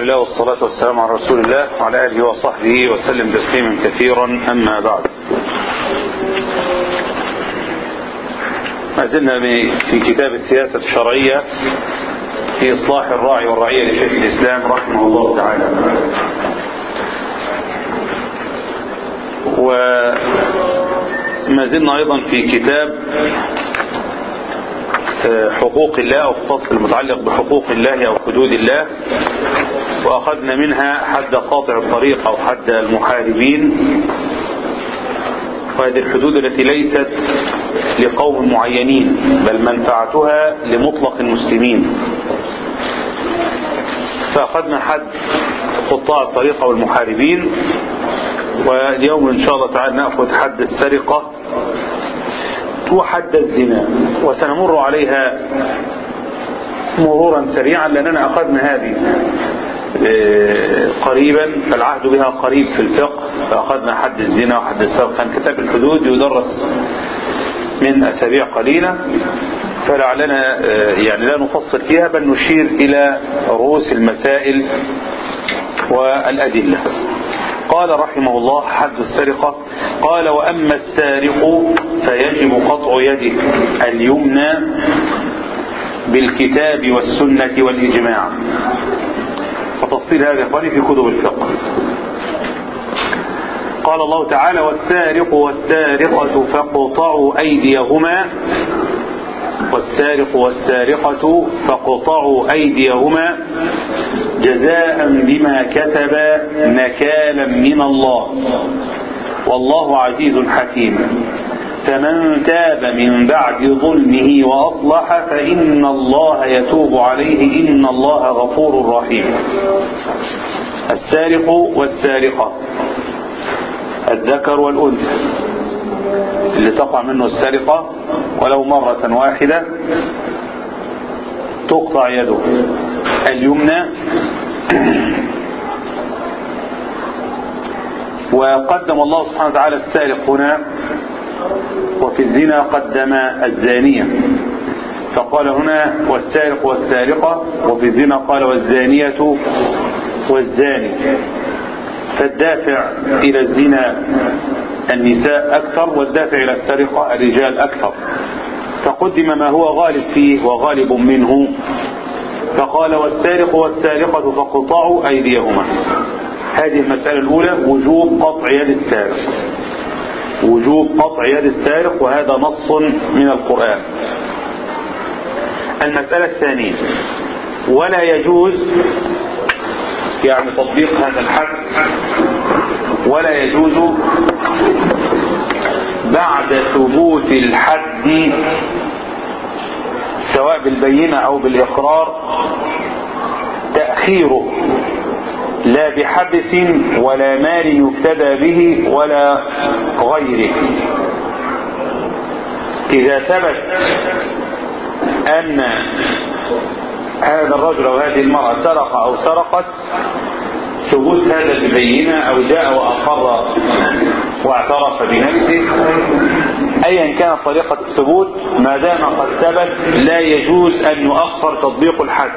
لله والصلاة والسلام على رسول الله وعلى آله وصحبه وسلم تسليما كثيرا أما بعد ما زلنا في كتاب السياسة الشرعية في إصلاح الراعي والرعية لشيخ الإسلام رحمه الله تعالى وما زلنا أيضا في كتاب حقوق الله أو فصل المتعلق بحقوق الله أو حدود الله وأخذنا منها حد قاطع الطريق أو حد المحاربين وهذه الحدود التي ليست لقوم معينين بل منفعتها لمطلق المسلمين فأخذنا حد قطاع الطريق أو المحاربين واليوم إن شاء الله تعالى نأخذ حد السرقة وحد الزنا وسنمر عليها مرورا سريعا لأننا أخذنا هذه قريبا فالعهد بها قريب في الفقه فأخذنا حد الزنا وحد السرقة كان كتاب الحدود يدرس من أسابيع قليلة فلعلنا يعني لا نفصل فيها بل نشير إلى رؤوس المسائل والأدلة قال رحمه الله حد السرقة قال وأما السارق فيجب قطع يده اليمنى بالكتاب والسنة والإجماع وتفصيل هذا إخواني في كتب الفقه قال الله تعالى والسارق والسارقة فاقطعوا أيديهما والسارق والسارقة فاقطعوا أيديهما جزاء بما كسبا نكالا من الله والله عزيز حكيم فمن تاب من بعد ظلمه وأصلح فإن الله يتوب عليه إن الله غفور رحيم السارق والسارقة الذكر والأنثى اللي تقع منه السرقة ولو مرة واحدة تقطع يده اليمنى وقدم الله سبحانه وتعالى السارق هنا وفي الزنا قدم الزانية فقال هنا والسارق والسارقة وفي الزنا قال والزانية والزاني فالدافع إلى الزنا النساء أكثر والدافع إلى السرقة الرجال أكثر فقدم ما هو غالب فيه وغالب منه فقال والسارق والسارقة فقطعوا أيديهما هذه المسألة الأولى وجوب قطع يد السارق وجوب قطع يد السارق وهذا نص من القرآن المسألة الثانية ولا يجوز يعني تطبيق هذا الحد ولا يجوز بعد ثبوت الحد سواء بالبينة أو بالإقرار تأخيره لا بحبس ولا مال يفتدى به ولا غيره إذا ثبت أن هذا الرجل أو هذه المرأة سرق أو سرقت ثبوت هذا ببينة أو جاء وأقر واعترف بنفسه أيا كانت طريقة الثبوت ما دام قد ثبت لا يجوز أن يؤخر تطبيق الحد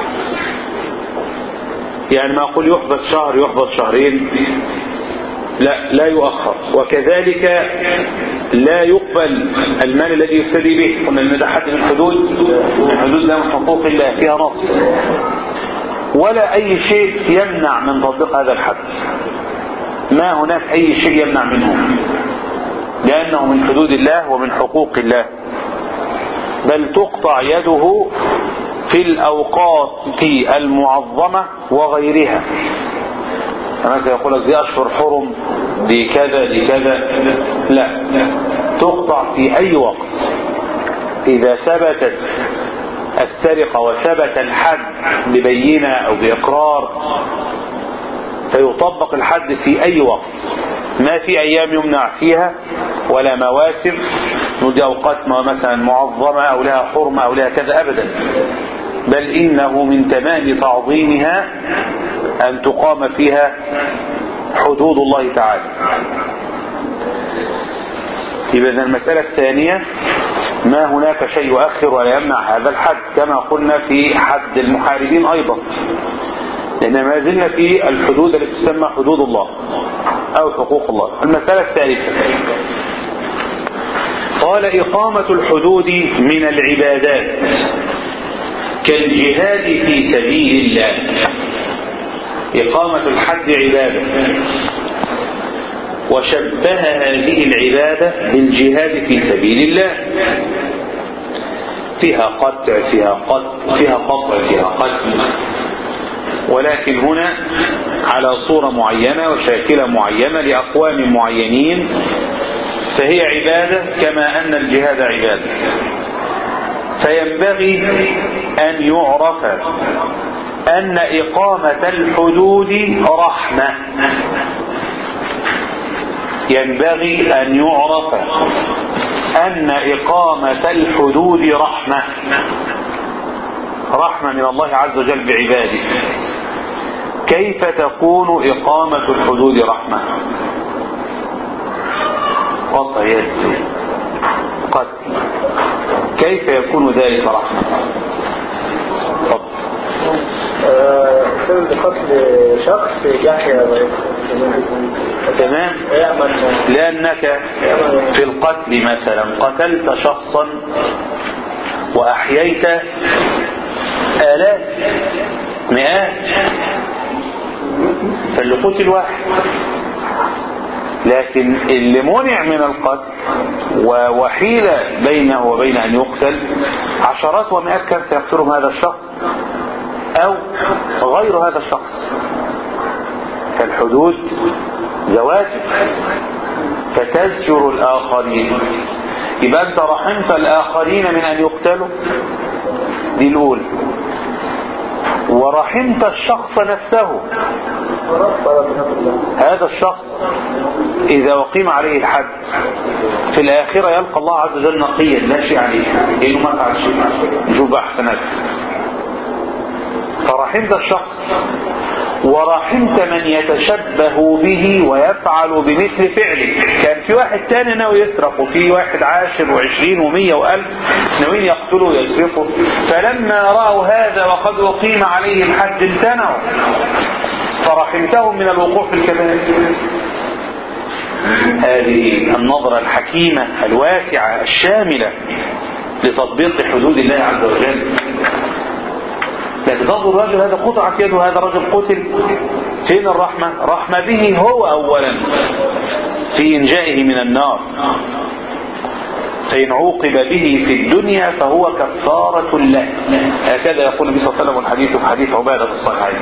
يعني ما أقول يحبس شهر يحبس شهرين لا لا يؤخر وكذلك لا يقبل المال الذي يفتدي به قلنا ان ده حد من حدود من حدود لا من حقوق الله فيها نص ولا اي شيء يمنع من تطبيق هذا الحد ما هناك اي شيء يمنع منه لانه من حدود الله ومن حقوق الله بل تقطع يده في الاوقات المعظمة وغيرها مثلا يقول لك دي اشهر حرم دي كذا دي كذا لا تقطع في اي وقت اذا ثبتت السرقة وثبت الحد ببينة او باقرار فيطبق الحد في اي وقت ما في ايام يمنع فيها ولا مواسم ودي اوقات مثلا معظمة او لها حرمة او لها كذا ابدا بل انه من تمام تعظيمها ان تقام فيها حدود الله تعالى يبقى المسألة الثانية ما هناك شيء يؤخر ولا يمنع هذا الحد كما قلنا في حد المحاربين أيضا لأن ما زلنا في الحدود التي تسمى حدود الله أو حقوق الله المسألة الثالثة قال إقامة الحدود من العبادات كالجهاد في سبيل الله إقامة الحد عبادة وشبه هذه العبادة بالجهاد في سبيل الله فيها قطع فيها قطع فيها قطع فيها قتل ولكن هنا على صورة معينة وشاكلة معينة لأقوام معينين فهي عبادة كما أن الجهاد عبادة فينبغي أن يعرف أن إقامة الحدود رحمة ينبغي أن يعرف أن إقامة الحدود رحمة رحمة من الله عز وجل بعباده كيف تكون إقامة الحدود رحمة قطع يد قتل كيف يكون ذلك رحمة سبب قتل شخص يحيى تمام يعمل لأنك في القتل مثلا قتلت شخصا وأحييت آلاف مئات فاللي قتل واحد لكن اللي منع من القتل وحيل بينه وبين أن يقتل عشرات ومئات كان سيقتلهم هذا الشخص أو غير هذا الشخص فالحدود زواجب فتزجر الآخرين يبقى أنت رحمت الآخرين من أن يقتلوا دي الأولى ورحمت الشخص نفسه هذا الشخص إذا أقيم عليه الحد في الآخرة يلقى الله عز وجل نقيا لا شيء عليه لأنه ما فعل شيء نشوف بقى حسناته فرحمت الشخص ورحمت من يتشبه به ويفعل بمثل فعله كان في واحد تاني ناوي يسرق وفي واحد عاشر وعشرين ومية وألف ناويين يقتلوا ويسرقوا فلما رأوا هذا وقد أقيم عليه الحد امتنعوا فرحمتهم من الوقوع في الكبائر هذه النظرة الحكيمة الواسعة الشاملة لتطبيق حدود الله عز وجل لكن تنظر الرجل هذا قطعت يده هذا رجل قتل فين الرحمة رحمة به هو أولا في إنجائه من النار فإن عوقب به في الدنيا فهو كفارة له هكذا يقول النبي صلى الله عليه وسلم الحديث في حديث عبادة في الصحيحين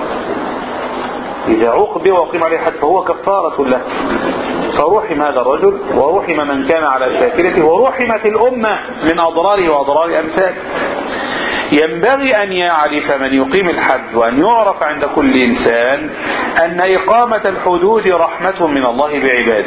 إذا عوقب به وقيم عليه حد فهو كفارة له فرحم هذا الرجل ورحم من كان على شاكلته ورحمت الأمة من أضراره وأضرار أمثاله ينبغي أن يعرف من يقيم الحد وأن يعرف عند كل إنسان أن إقامة الحدود رحمة من الله بعباده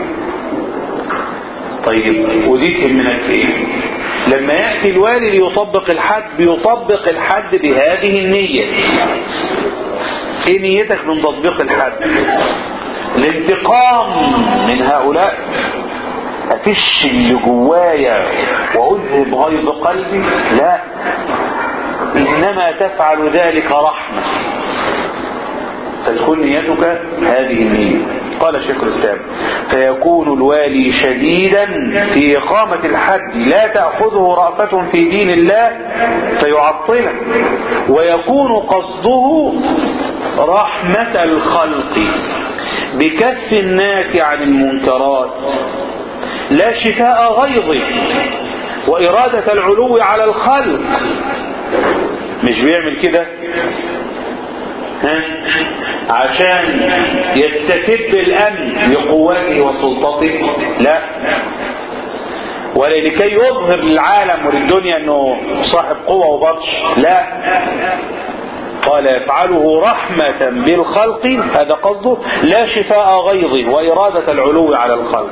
طيب ودي تهمنا في ايه لما يأتي الوالي ليطبق الحد بيطبق الحد بهذه النية ايه نيتك من تطبيق الحد الانتقام من هؤلاء افش اللي جوايا واذهب غيظ قلبي لا انما تفعل ذلك رحمة فتكون نيتك هذه النية قال شيخ الاسلام فيكون الوالي شديدا في اقامة الحد لا تأخذه رأفة في دين الله فيعطله ويكون قصده رحمة الخلق بكف الناس عن المنكرات لا شفاء غيظه وإرادة العلو على الخلق مش بيعمل كده ها؟ عشان يستتب الأمن بقوته وسلطته لا ولا لكي يظهر للعالم وللدنيا انه صاحب قوة وبطش لا قال يفعله رحمة بالخلق هذا قصده لا شفاء غيظه وإرادة العلو على الخلق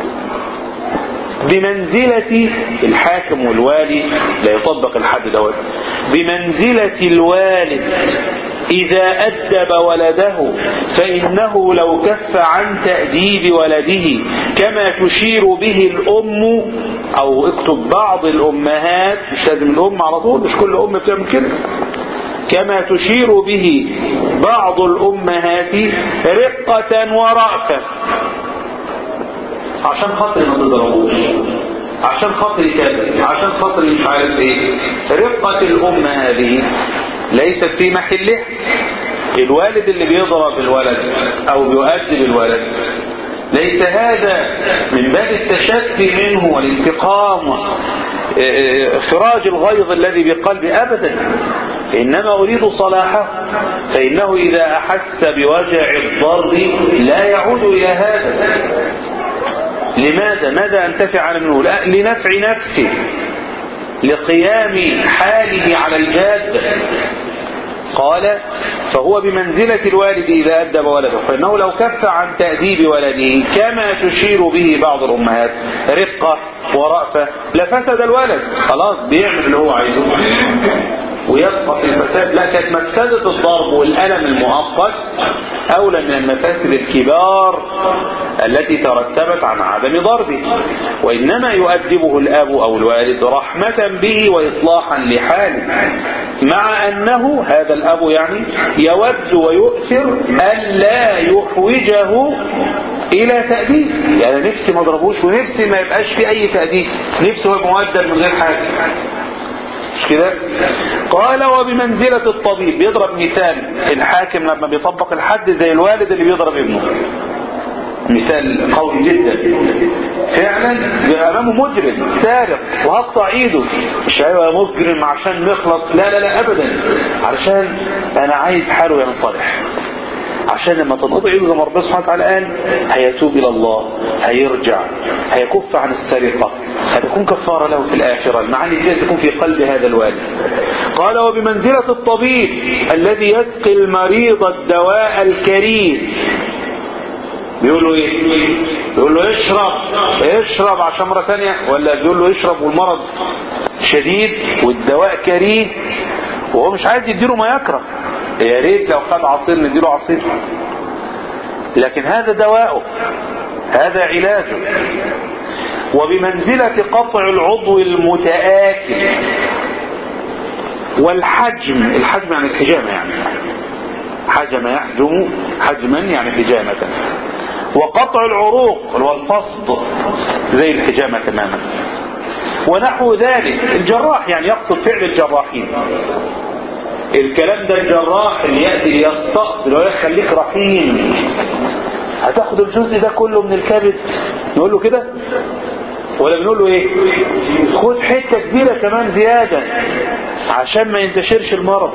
بمنزلة الحاكم والوالي لا يطبق الحد دوت بمنزلة الوالد إذا أدب ولده فإنه لو كف عن تأديب ولده كما تشير به الأم أو اكتب بعض الأمهات مش لازم الأم على طول مش كل أم بتعمل كده كما تشير به بعض الأمهات رقة ورأفة عشان خاطر ما تضربوش عشان خاطري كذا عشان خاطري مش عارف ايه رقة الأم هذه ليست في محلها الوالد اللي بيضرب الولد او بيؤدب الولد ليس هذا من باب التشفي منه والانتقام اخراج الغيظ الذي بقلبي ابدا انما اريد صلاحه فانه اذا احس بوجع الضرب لا يعود الى هذا لماذا ماذا انتفع منه لا لنفع نفسي لقيام حاله على الجاده قال فهو بمنزلة الوالد إذا أدب ولده فإنه لو كف عن تأديب ولده كما تشير به بعض الأمهات رقة ورأفة لفسد الولد خلاص بيعمل اللي هو عايزه ويبقى في الفساد لا كانت مفسدة الضرب والألم المؤقت أولى من المفاسد الكبار التي ترتبت عن عدم ضربه وإنما يؤدبه الأب أو الوالد رحمة به وإصلاحا لحاله مع أنه هذا الأب يعني يود ويؤثر ألا يحوجه إلى تأديب يعني نفسي ما ضربوش ونفسي ما يبقاش في أي تأديب نفسي هو مؤدب من غير حاجة مش كده قال وبمنزلة الطبيب بيضرب مثال الحاكم لما بيطبق الحد زي الوالد اللي بيضرب ابنه مثال قوي جدا فعلا بيبقى امامه مجرم سارق وهقطع ايده مش ايوه مجرم عشان نخلص لا لا لا ابدا علشان انا عايز حاله ينصلح عشان لما تنقطع ايده زي ما ربنا سبحانه وتعالى قال هيتوب الى الله هيرجع هيكف عن السرقه هتكون كفاره له في الاخره المعاني دي تكون في قلب هذا الوالد قال وبمنزله الطبيب الذي يسقي المريض الدواء الكريه بيقول له ايه بيقول له اشرب اشرب عشان مرة ثانية ولا بيقول له اشرب والمرض شديد والدواء كريه وهو مش عايز يديله ما يكره يا ريت لو خد عصير نديله عصير لكن هذا دواءه هذا علاجه وبمنزلة قطع العضو المتآكل والحجم الحجم يعني الحجامة يعني حجم يحجم حجما يعني حجامة وقطع العروق اللي هو الفصد زي الحجامة تماما ونحو ذلك الجراح يعني يقصد فعل الجراحين الكلام ده الجراح اللي يأتي ليستأصل ويخليك رحيم هتاخد الجزء ده كله من الكبد نقول له كده ولا بنقول له ايه خد حتة كبيرة كمان زيادة عشان ما ينتشرش المرض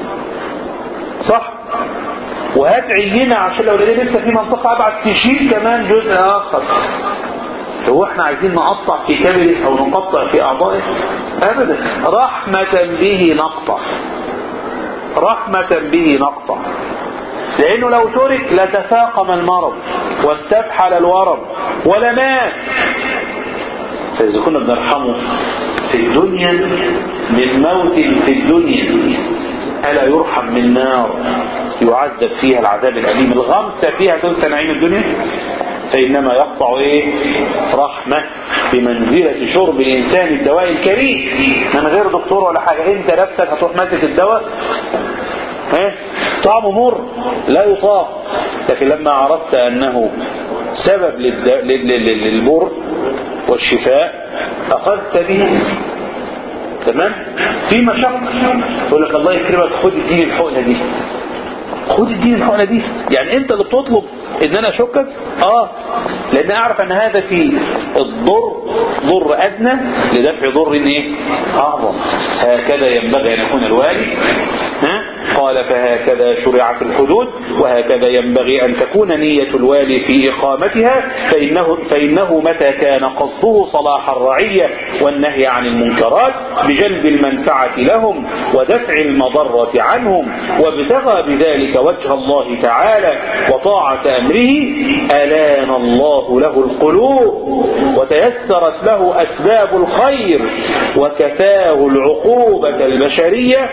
صح وهات عينة عشان لو لقينا لسه في منطقة ابعد تشيل كمان جزء اخر هو احنا عايزين نقطع في كبده او نقطع في اعضائه ابدا رحمة به نقطع رحمة به نقطع لانه لو ترك لتفاقم المرض واستفحل الورم ولا مات فاذا كنا بنرحمه في الدنيا من موت في الدنيا ألا يرحم من نار يعذب فيها العذاب الأليم الغمسة فيها تنسى نعيم الدنيا فإنما يقطع إيه رحمة بمنزلة شرب الإنسان الدواء الكريم من غير دكتور ولا حاجة أنت نفسك هتروح ماسك الدواء ها طعمه مر لا يطاق لكن لما عرفت أنه سبب للبر والشفاء أخذت به تمام في مشقة يقول لك الله يكرمك خد اديني الحقنة دي خد اديني الحقنة دي يعني انت اللي بتطلب ان انا اشكك اه لان اعرف ان هذا في الضر ضر ادنى لدفع ضر ايه اعظم هكذا ينبغي ان يكون الوالي ها قال فهكذا شرعت الحدود وهكذا ينبغي أن تكون نية الوالي في إقامتها فإنه, فإنه متى كان قصده صلاح الرعية والنهي عن المنكرات بجلب المنفعة لهم ودفع المضرة عنهم وابتغى بذلك وجه الله تعالى وطاعة أمره ألان الله له القلوب وتيسرت له أسباب الخير وكفاه العقوبة البشرية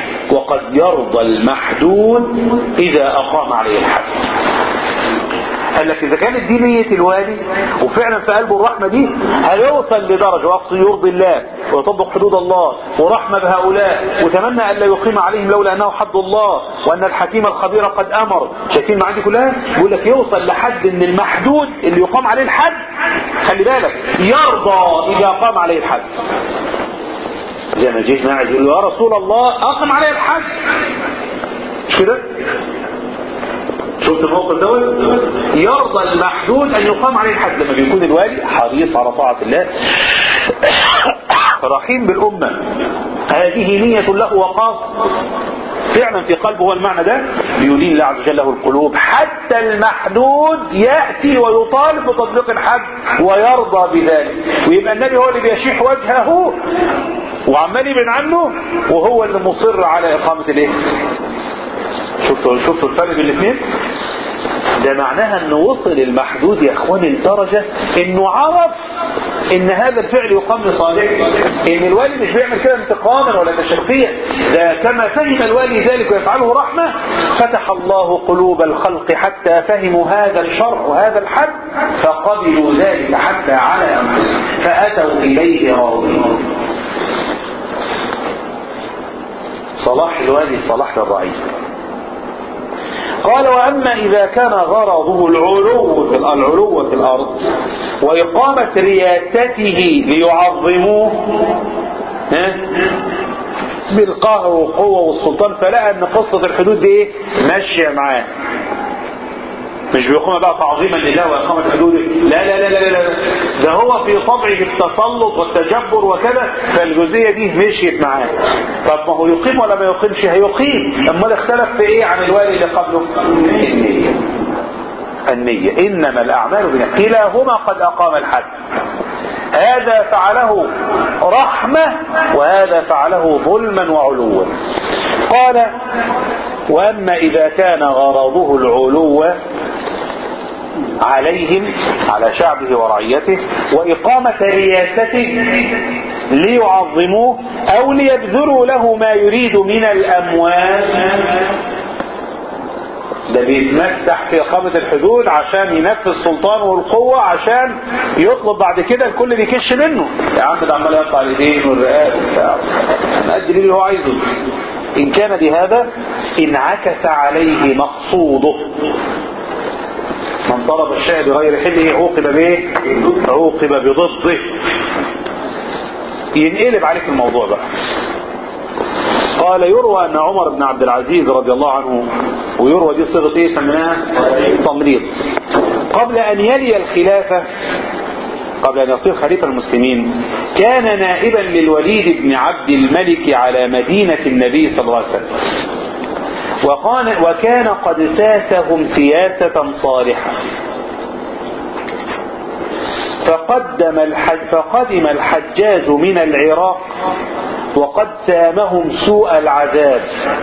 وقد يرضى المحدود إذا أقام عليه الحد قال لك اذا كانت دي نية الوالي وفعلا في قلبه الرحمة دي هيوصل لدرجة واقصد يرضي الله ويطبق حدود الله ورحمة بهؤلاء وتمنى ان لا يقيم عليهم لولا انه حد الله وان الحكيم الخبير قد امر شايفين معاندي كلها يقول لك يوصل لحد ان المحدود اللي يقام عليه الحد خلي بالك يرضى اذا قام عليه الحد زي ما جيش معي يقول له يا رسول الله اقم عليه الحد مش كده شفت الموقف دوت يرضى المحدود ان يقام عليه الحد لما بيكون الوالي حريص على طاعة الله رحيم بالأمة هذه نية له وقاص فعلا في قلبه هو المعنى ده ليدين الله عز وجل له القلوب حتى المحدود يأتي ويطالب بتطبيق الحد ويرضى بذلك ويبقى النبي هو اللي بيشيح وجهه وعمال يبعد عنه وهو اللي مصر على إقامة الايه شفتوا شفتوا الفرق بين الاثنين ده معناها انه وصل المحدود يا اخواني لدرجة انه عرف ان هذا الفعل يقام لصالحه ان الوالي مش بيعمل كده انتقاما ولا تشفيا ده كما فهم الوالي ذلك ويفعله رحمة فتح الله قلوب الخلق حتى فهموا هذا الشرع وهذا الحد فقبلوا ذلك حتى على انفسهم فاتوا اليه راضين صلاح الوالي صلاح للرعيه قال وأما إذا كان غرضه العلو في العلو في الأرض وإقامة رياسته ليعظموه ها بالقهر والقوة والسلطان فلقى أن قصة الحدود دي إيه؟ ماشية معاه مش بيقوم بقى تعظيما لله وإقامة حدوده لا لا لا لا لا ده هو في طبعه التسلط والتجبر وكذا فالجزئية دي مشيت معاه طب ما هو يقيم ولا ما يقيمش هيقيم اما اختلف في ايه عن الوالي اللي قبله النية النية انما الاعمال بنا كلاهما قد اقام الحد هذا فعله رحمة وهذا فعله ظلما وعلوا قال واما اذا كان غرضه العلو عليهم على شعبه ورعيته وإقامة رياسته ليعظموه أو ليبذلوا له ما يريد من الأموال ده بيتمسح في إقامة الحدود عشان ينفذ سلطانه والقوة عشان يطلب بعد كده الكل بيكش منه يا عم ده عمال يقطع الإيدين والرقاب وبتاع نأدي اللي هو عايزه إن كان لهذا انعكس عليه مقصوده من طلب الشيء بغير حله عوقب به عوقب بضده ينقلب عليك الموضوع بقى قال يروى ان عمر بن عبد العزيز رضي الله عنه ويروى دي صيغه ايه سميناها تمريض قبل ان يلي الخلافه قبل ان يصير خليفه المسلمين كان نائبا للوليد بن عبد الملك على مدينه النبي صلى الله عليه وسلم وكان, وكان قد ساسهم سياسة صالحة فقدم الحج فقدم الحجاج من العراق وقد سامهم سوء العذاب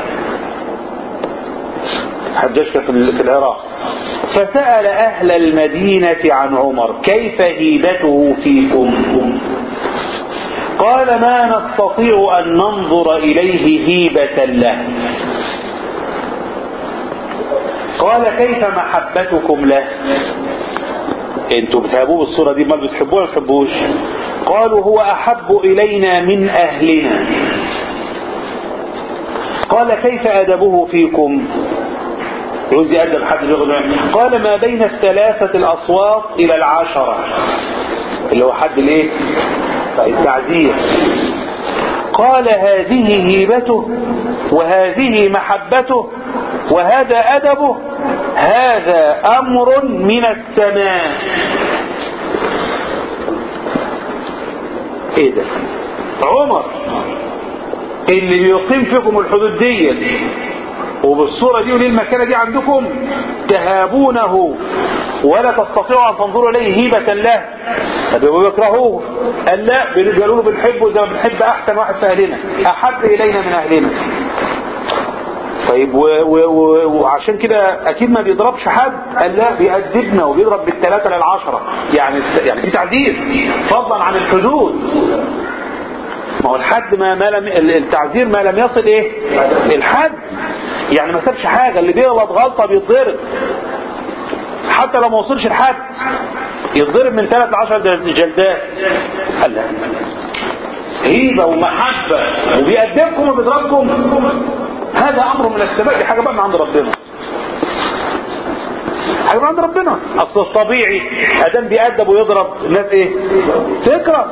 حجاج في العراق فسأل أهل المدينة عن عمر كيف هيبته فيكم قال ما نستطيع أن ننظر إليه هيبة له قال كيف محبتكم له انتوا بتهابوه بالصورة دي ما بتحبوه ولا بتحبوش قالوا هو احب الينا من اهلنا قال كيف ادبه فيكم عاوز يأدب حد ياخد قال ما بين الثلاثة الاصوات الى العشرة اللي هو حد الايه التعزير قال هذه هيبته وهذه محبته وهذا أدبه هذا أمر من السماء ايه ده عمر اللي بيقيم فيكم الحدود دي وبالصورة دي وللمكانة دي عندكم تهابونه ولا تستطيعوا أن تنظروا إليه هيبة له بيكرهوه قال لا قالوا له بنحبه زي ما بنحب أحسن واحد في أهلنا أحب إلينا من أهلنا طيب وعشان كده اكيد ما بيضربش حد قال لا بيأدبنا وبيضرب بالثلاثة للعشرة يعني يعني في تعذير فضلا عن الحدود ما هو الحد ما, ما لم التعذير ما لم يصل ايه الحد يعني ما سابش حاجة اللي بيغلط غلطة بيتضرب وحتى لو ما وصلش لحد يتضرب من 3 ل 10 جلدات قال لا هيبة ومحبة وبيأدبكم وبيضربكم هذا أمر من السماء دي حاجة بقى من عند ربنا حاجة من عند ربنا أصل الطبيعي أدام بيأدب ويضرب الناس إيه تكره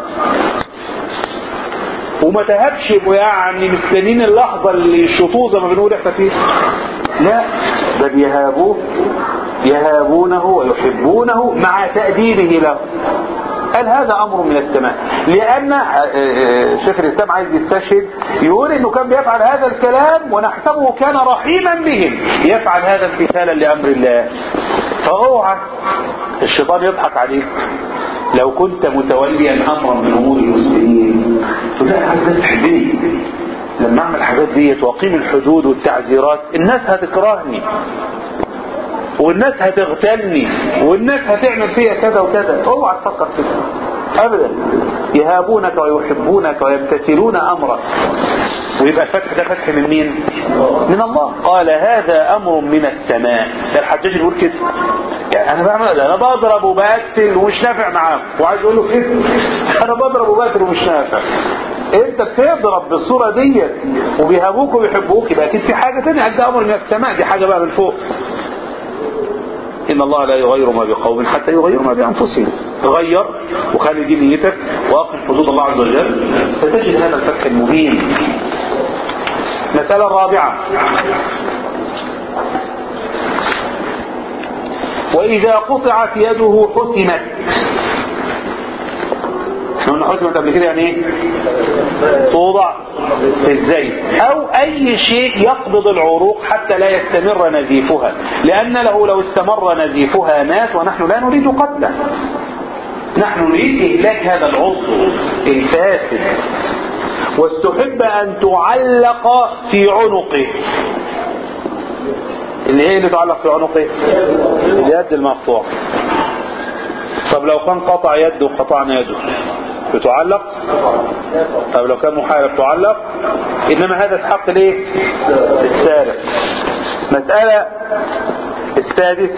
وما تهبش يعني مستنين اللحظة اللي يشطوه زي ما بنقول احنا فيه لا ده بيهابوه يهابونه ويحبونه مع تأديبه له قال هذا أمر من السماء لأن شيخ الإسلام عايز يستشهد يقول إنه كان بيفعل هذا الكلام ونحسبه كان رحيما بهم يفعل هذا امتثالا لأمر الله فاوعى الشيطان يضحك عليك لو كنت متوليا أمرا من أمور المسلمين تقول لا عايز الناس تحبني لما أعمل الحاجات ديت وأقيم الحدود والتعزيرات الناس هتكرهني والناس هتغتالني والناس هتعمل فيها كذا وكذا اوعى تفكر كده ابدا يهابونك ويحبونك ويمتثلون امرك ويبقى الفتح ده فتح من مين من الله قال هذا امر من السماء ده الحجاج بيقول كده يعني انا بعمل ده انا بضرب وبقتل ومش نافع معاهم وعايز اقول له كده انا بضرب وبقتل ومش نافع انت بتضرب بالصوره ديت وبيهابوك وبيحبوك يبقى اكيد في حاجه ثانيه ده امر من السماء دي حاجه بقى من فوق إن الله لا يغير ما بقوم حتى يغيروا ما بأنفسهم غير وخلي دي نيتك واقف حدود الله عز وجل ستجد هذا الفتح المبين مسألة رابعة وإذا قطعت يده حسمت احنا قلنا حسمت قبل كده يعني ايه توضع في الزيت او اي شيء يقبض العروق حتى لا يستمر نزيفها لان له لو استمر نزيفها مات ونحن لا نريد قتله نحن نريد اهلاك هذا العضو الفاسد واستحب ان تعلق في عنقه اللي هي اللي تعلق في عنقه اليد المقطوع طب لو كان قطع يده وقطعنا يده بتعلق طب لو كان محارب تعلق انما هذا في حق الايه السارق مسألة السادسة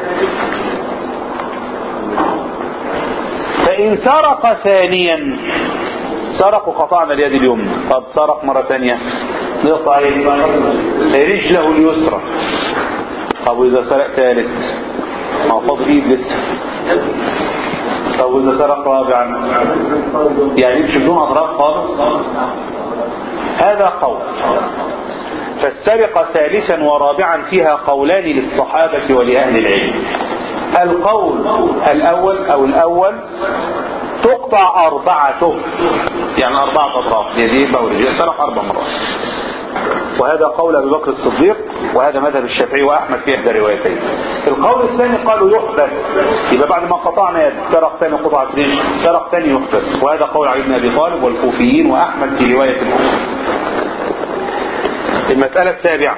فإن سرق ثانيا سرق وقطعنا اليد اليمنى طب سرق مرة ثانية يقطع رجله اليسرى طب وإذا سرق ثالث ما هو فاضل ايد لسه طب وإذا سرق رابعا يعني يمشي بدون أضرار خالص هذا قول فالسرقة ثالثا ورابعا فيها قولان للصحابة ولأهل العلم القول الأول أو الأول تقطع أربعته يعني أربعة أطراف يديه ورجليه سرق أربع مرات وهذا قول أبي بكر الصديق وهذا مذهب الشافعي وأحمد في إحدى روايتين القول الثاني قالوا يحبس يبقى بعد ما قطعنا يد سرق ثاني قطعة رجل سرق ثاني يحبس وهذا قول علي بن أبي طالب والكوفيين وأحمد في رواية أخرى المسألة السابعة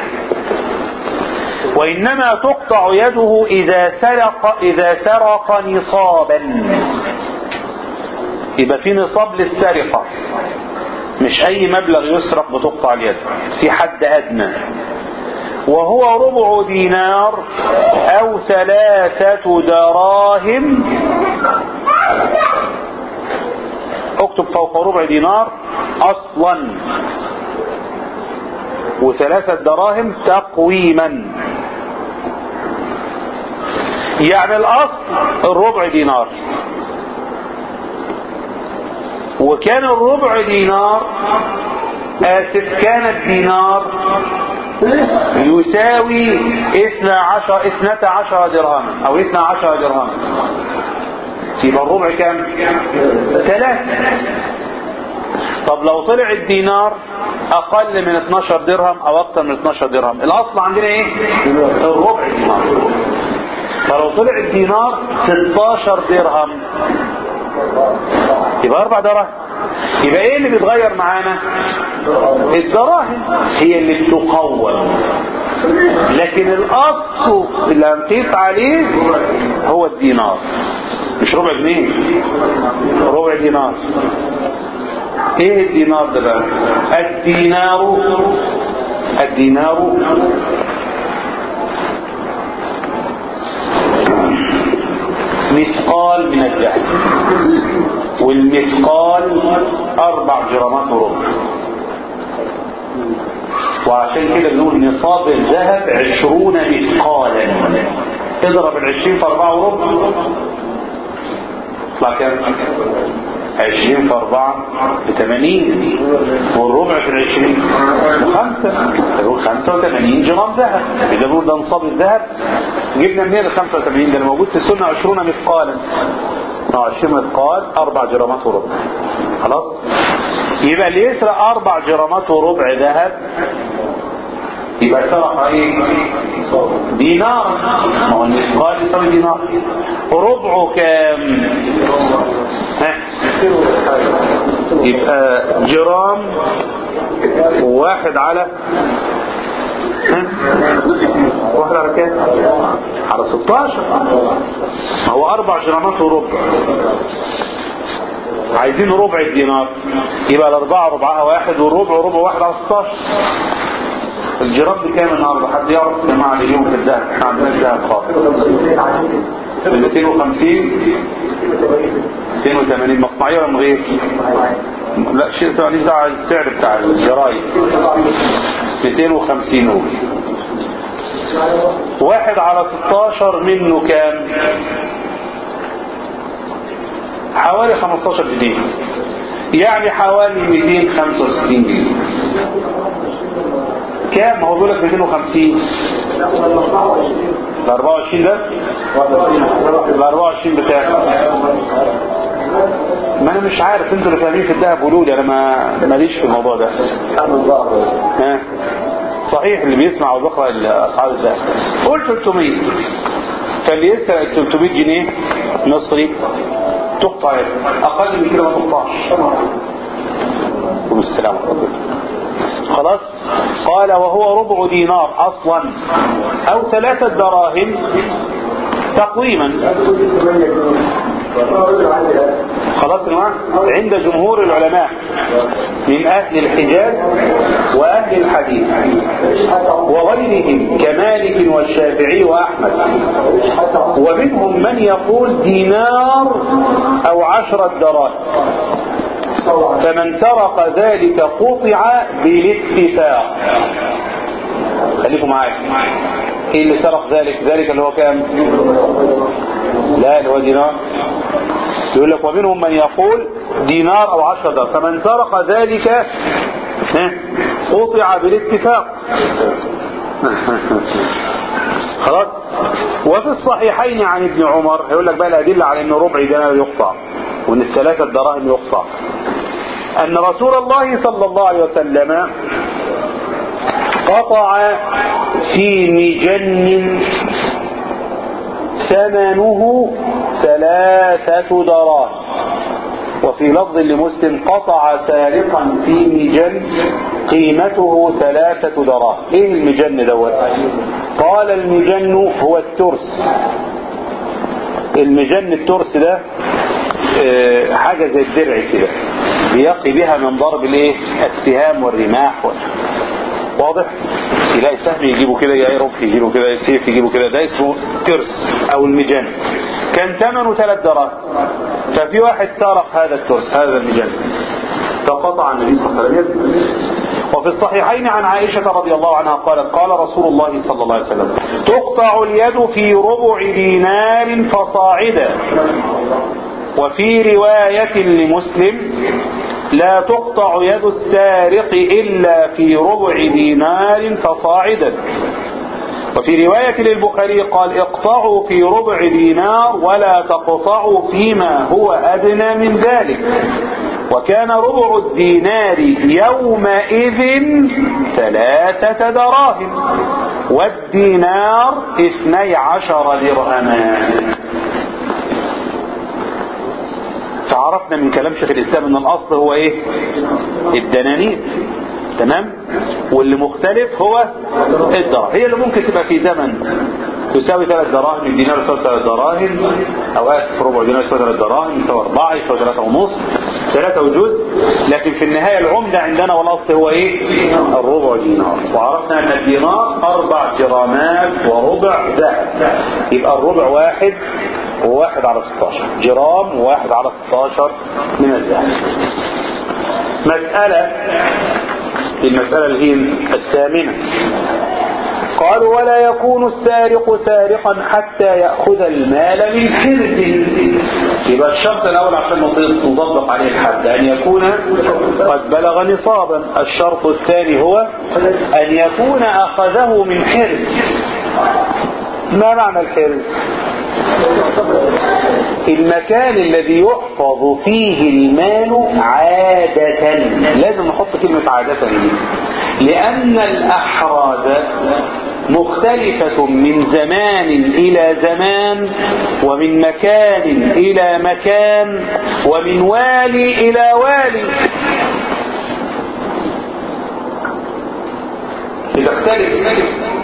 وإنما تقطع يده إذا سرق إذا سرق نصابا يبقى في نصاب للسرقة مش أي مبلغ يسرق بتقطع اليد في حد أدنى وهو ربع دينار أو ثلاثة دراهم اكتب فوق ربع دينار أصلا وثلاثة دراهم تقويما يعني الأصل الربع دينار وكان الربع دينار آسف كان الدينار يساوي اثنى عشر اثنتا عشر درهما او اثنى عشر درهما يبقى الربع كام ثلاثة طب لو طلع الدينار اقل من 12 درهم او اكتر من 12 درهم الاصل عندنا ايه الربع دينار فلو طلع الدينار 16 درهم يبقى اربع دراهم يبقى ايه اللي بيتغير معانا الدراهم هي اللي بتقوم لكن الاصل اللي هنقيس عليه هو الدينار مش ربع جنيه ربع دينار ايه الدينار ده بقى الدينار الدينار مثقال من الذهب والمثقال أربع جرامات وربع وعشان كده بنقول نصاب الذهب عشرون مثقالا اضرب العشرين في أربعة وربع يطلع كام؟ عشرين في أربعة بثمانين والربع في العشرين خمسة يقول خمسة وثمانين جرام ذهب إذا بنقول ده نصاب الذهب جبنا منين ال 85 ده اللي موجود في السنة عشرون مثقالا 20 مثقال أربع جرامات وربع خلاص يبقى اللي يسرق أربع جرامات وربع ذهب يبقى سرق ايه دينار ما هو المثقال يساوي دينار ربعه كام ها يبقى جرام واحد على ها واحد على كام على 16 ما هو اربع جرامات وربع عايزين ربع الدينار يبقى الاربعة ربعها واحد والربع ربع واحد على 16 الجرام بكام النهارده حد يعرف يا جماعه اليوم في الذهب احنا عندنا الذهب خاص ب 250 280 مصنعيه ولا من غير لا شيء سواء ليس على السعر بتاع الجرايد 250 هو واحد على 16 منه كام حوالي 15 جنيه يعني حوالي 265 جنيه كام هو بيقول لك 250 ال 24 ده ال 24 بتاع ما انا مش عارف انتوا اللي فاهمين في الذهب قولوا لي انا ما ماليش في الموضوع ده ها صحيح اللي بيسمع وبيقرا اسعار الذهب قول 300 فاللي يسرق 300 جنيه مصري تقطع اقل من كده ما تقطعش والسلام عليكم خلاص قال وهو ربع دينار اصلا او ثلاثة دراهم تقويما خلاص يا جماعه عند جمهور العلماء من اهل الحجاز واهل الحديث وغيرهم كمالك والشافعي واحمد ومنهم من يقول دينار او عشرة دراهم فمن سرق ذلك قطع بالاتفاق خليكم معايا ايه اللي سرق ذلك ذلك اللي هو كام لا اللي هو دينار يقول لك ومنهم من يقول دينار او عشرة دار فمن سرق ذلك قطع بالاتفاق خلاص وفي الصحيحين عن ابن عمر يقول لك بقى الادله على ان ربع دينار يقطع وان الثلاثه دراهم يقطع ان رسول الله صلى الله عليه وسلم قطع في مجن ثمنه ثلاثة دراهم وفي لفظ لمسلم قطع سارقا في مجن قيمته ثلاثة دراهم ايه المجن دوت قال المجن هو الترس المجن الترس ده اه حاجة زي الدرع كده بيقي بها من ضرب الايه السهام والرماح وال... واضح يلاقي سهم يجيبه كده يلاقي رمح يجيبه كده سيف يجيبه كده ده اسمه ترس او المجن كان ثمنه ثلاث دراهم ففي واحد سرق هذا الترس هذا المجن فقطع النبي صلى الله عليه وسلم وفي الصحيحين عن عائشة رضي الله عنها قالت قال رسول الله صلى الله عليه وسلم تقطع اليد في ربع دينار فصاعدا وفي رواية لمسلم لا تقطع يد السارق إلا في ربع دينار فصاعدا وفي رواية للبخاري قال اقطعوا في ربع دينار ولا تقطعوا فيما هو أدنى من ذلك وكان ربع الدينار يومئذ ثلاثة دراهم والدينار اثني عشر درهما فعرفنا من كلام شيخ الإسلام ان الأصل هو ايه الدنانير تمام واللي مختلف هو الدراهم هي اللي ممكن تبقى في زمن تساوي ثلاث دراهم الدينار يساوي ثلاث دراهم اوقات في ربع دينار يساوي ثلاث دراهم يساوي اربعه يساوي ثلاثه ونص ثلاثه وجزء لكن في النهايه العمده عندنا والاصل هو ايه؟ الربع دينار وعرفنا ان الدينار اربع جرامات وربع ذهب يبقى الربع واحد وواحد على 16 جرام وواحد على 16 من الذهب مسألة المسألة اللي هي الثامنة قالوا ولا يكون السارق سارقا حتى يأخذ المال من حرز يبقى الشرط الأول عشان نطبق عليه الحد أن يكون قد بلغ نصابا الشرط الثاني هو أن يكون أخذه من حرز ما معنى الحرز المكان الذي يحفظ فيه المال عادة لازم نحط كلمة عادة دي لأن الأحراز مختلفة من زمان إلى زمان ومن مكان إلى مكان ومن والي إلى والي بتختلف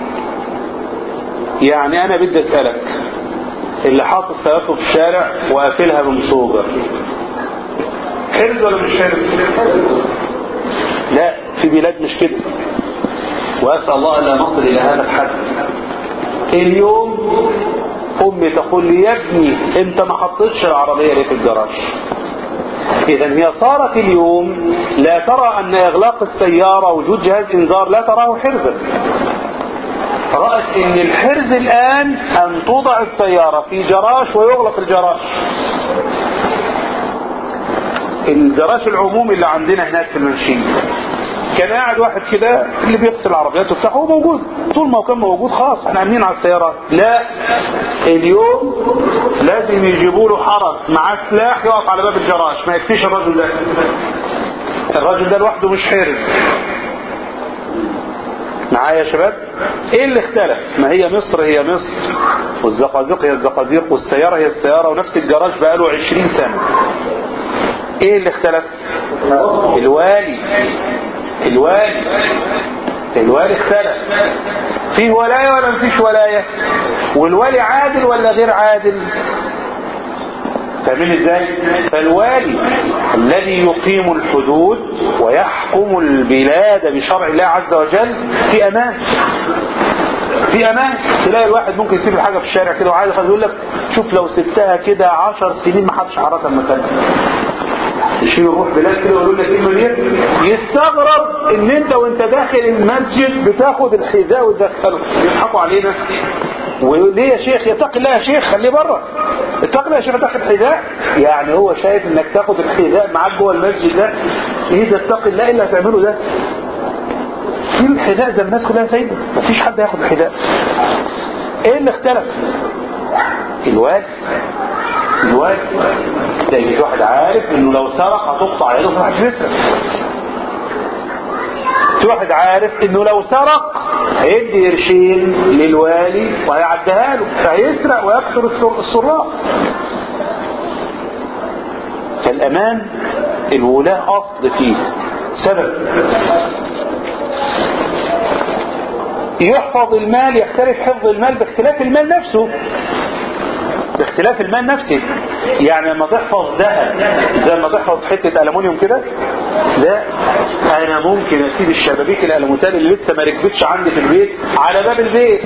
يعني أنا بدي أسألك اللي حاطط سيارته في الشارع وقافلها بمصوجة حرز ولا مش حرز؟ لا في بلاد مش كده وأسأل الله ألا نصل إلى هذا الحد اليوم أمي تقول لي يا ابني أنت ما حطيتش العربية ليه في الجراج إذا هي صارت اليوم لا ترى أن إغلاق السيارة وجود جهاز إنذار لا تراه حرزا رأت أن الحرز الآن أن توضع السيارة في جراج ويغلق الجراج الجراج العمومي اللي عندنا هناك في المنشين كان قاعد واحد كده اللي بيغسل العربيات وبتاع هو موجود طول ما هو كان موجود خلاص احنا عاملين على السيارات لا اليوم لازم يجيبوا له حرس معاه سلاح يقف على باب الجراج ما يكفيش الراجل ده الراجل ده لوحده مش حرز معايا يا شباب ايه اللي اختلف ما هي مصر هي مصر والزقازيق هي الزقازيق والسيارة هي السيارة ونفس الجراج بقاله عشرين سنة ايه اللي اختلف الوالي الوالي الوالي اختلف فيه ولاية ولا مفيش ولاية والوالي عادل ولا غير عادل فاهمين ازاي فالوالي الذي يقيم الحدود ويحكم البلاد بشرع الله عز وجل في امان في امان تلاقي الواحد ممكن يسيب الحاجه في الشارع كده وعايز يقول لك شوف لو سبتها كده عشر سنين ما حدش عرفها مكانها يشيل يروح بلاد كده ويقول لك كلمه دي يستغرب ان انت وانت داخل المسجد بتاخد الحذاء وتدخله يضحكوا علينا وليه يا شيخ يتقي الله يا شيخ خليه بره اتقي الله يا شيخ تاخد حذاء يعني هو شايف انك تاخد الحذاء معاك جوه المسجد ده ايه ده اتقي الله ايه اللي هتعمله ده في الحذاء زي الناس كلها سايبه مفيش حد ياخد الحذاء ايه اللي اختلف الواد الواد تلاقي في واحد عارف انه لو سرق هتقطع يده فمحدش يسرق في واحد عارف انه لو سرق هيدي قرشين للوالي وهيعديها له فهيسرق ويكسر السراق فالامان الولاة اصل فيه سبب يحفظ المال يختلف حفظ المال باختلاف المال نفسه باختلاف المال نفسه يعني لما تحفظ ذهب زي ما تحفظ حتة ألمونيوم كده لا أنا ممكن أسيب الشبابيك الألموتال اللي لسه ما ركبتش عندي في البيت على باب البيت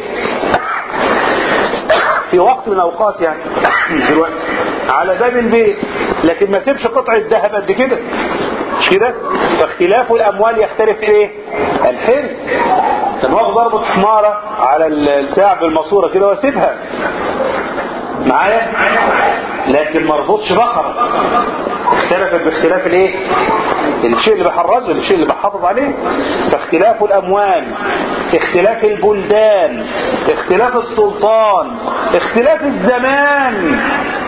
في وقت من الأوقات يعني مش دلوقتي على باب البيت لكن ما سيبش قطعة ذهب قد كده مش كده فاختلاف الأموال يختلف ايه الحرز كان واخد ضربة حمارة على البتاع بالماسورة كده واسيبها معايا لكن مربوطش بقرة اختلفت باختلاف الايه الشيء اللي بحرزه الشيء اللي بحافظ عليه فاختلاف الاموال اختلاف البلدان اختلاف السلطان اختلاف الزمان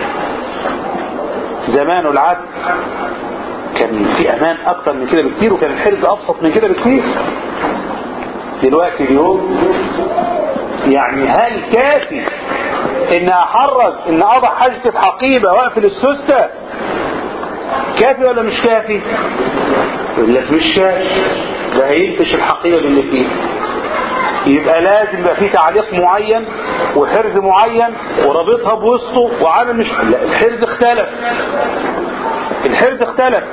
زمان العدل كان في امان اكتر من كده بكتير وكان الحرز ابسط من كده بكتير دلوقتي اليوم يعني هل كافي ان احرز ان اضع حاجة في حقيبة واقفل السوستة كافي ولا مش كافي يقول لك مش كافي ده هينفش الحقيبة اللي فيه يبقى لازم يبقى فيه تعليق معين وحرز معين ورابطها بوسطه وعامل مش لا الحرز اختلف الحرز اختلف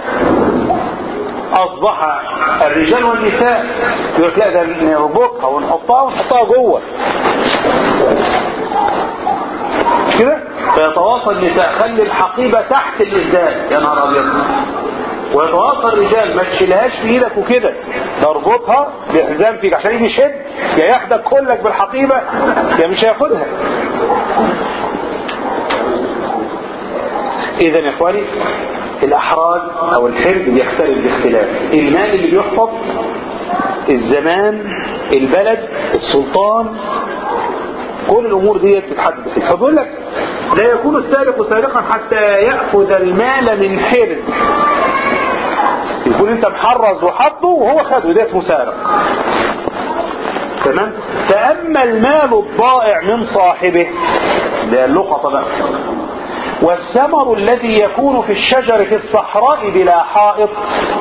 اصبح الرجال والنساء يقول لك لا ده نربطها ونحطها ونحطها جوه كده فيتواصل النساء خلي الحقيبة تحت الإسدال يا نهار أبيض ويتواصل الرجال ما تشيلهاش في ايدك وكده تربطها بحزام فيك عشان يجي يشد يا ياخدك كلك بالحقيبة يا مش هياخدها اذا يا اخواني الاحراز او الحرز بيختلف باختلاف المال اللي بيحفظ الزمان البلد السلطان كل الامور دي بتتحدد فيه فبيقول لك لا يكون السارق سارقا حتى ياخذ المال من حرز يكون انت محرز وحطه وهو خده ده اسمه سارق تمام فاما المال الضائع من صاحبه ده اللقطه بقى والثمر الذي يكون في الشجر في الصحراء بلا حائط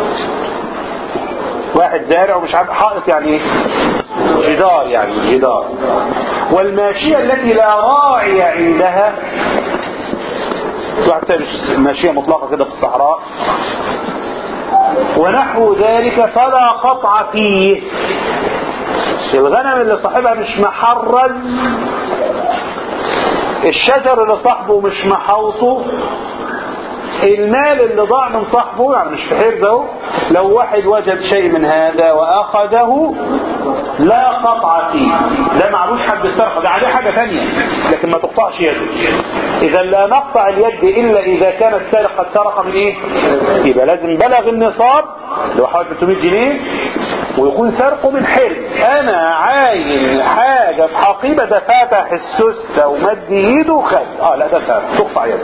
واحد زارع ومش عارف حائط يعني ايه جدار يعني جدار والماشية التي لا راعي عندها واحد ماشية مطلقة كده في الصحراء ونحو ذلك فلا قطع فيه الغنم اللي صاحبها مش محرز الشجر اللي صاحبه مش محوطه المال اللي ضاع من صاحبه يعني مش في حرزه لو واحد وجد شيء من هذا واخذه لا قطع فيه ده معلوش حد السرقه ده عليه حاجه ثانيه لكن ما تقطعش يده اذا لا نقطع اليد الا اذا كان السارق قد سرق من ايه يبقى لازم بلغ النصاب اللي هو حوالي 300 جنيه ويكون سرقه من حرز انا عاين حاجه في حقيبه ده فاتح السوسه ومد ايده وخد اه لا ده سرق تقطع يده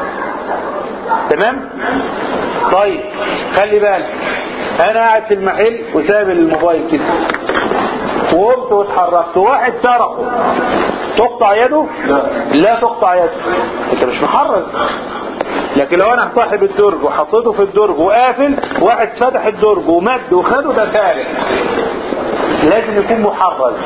تمام طيب خلي بالك انا قاعد في المحل وساب الموبايل كده وقمت واتحركت واحد سرقه تقطع يده لا تقطع يده انت مش محرز لكن لو انا صاحب الدرج وحطيته في الدرج وقافل واحد فتح الدرج ومد وخده ده سارق لازم يكون محرز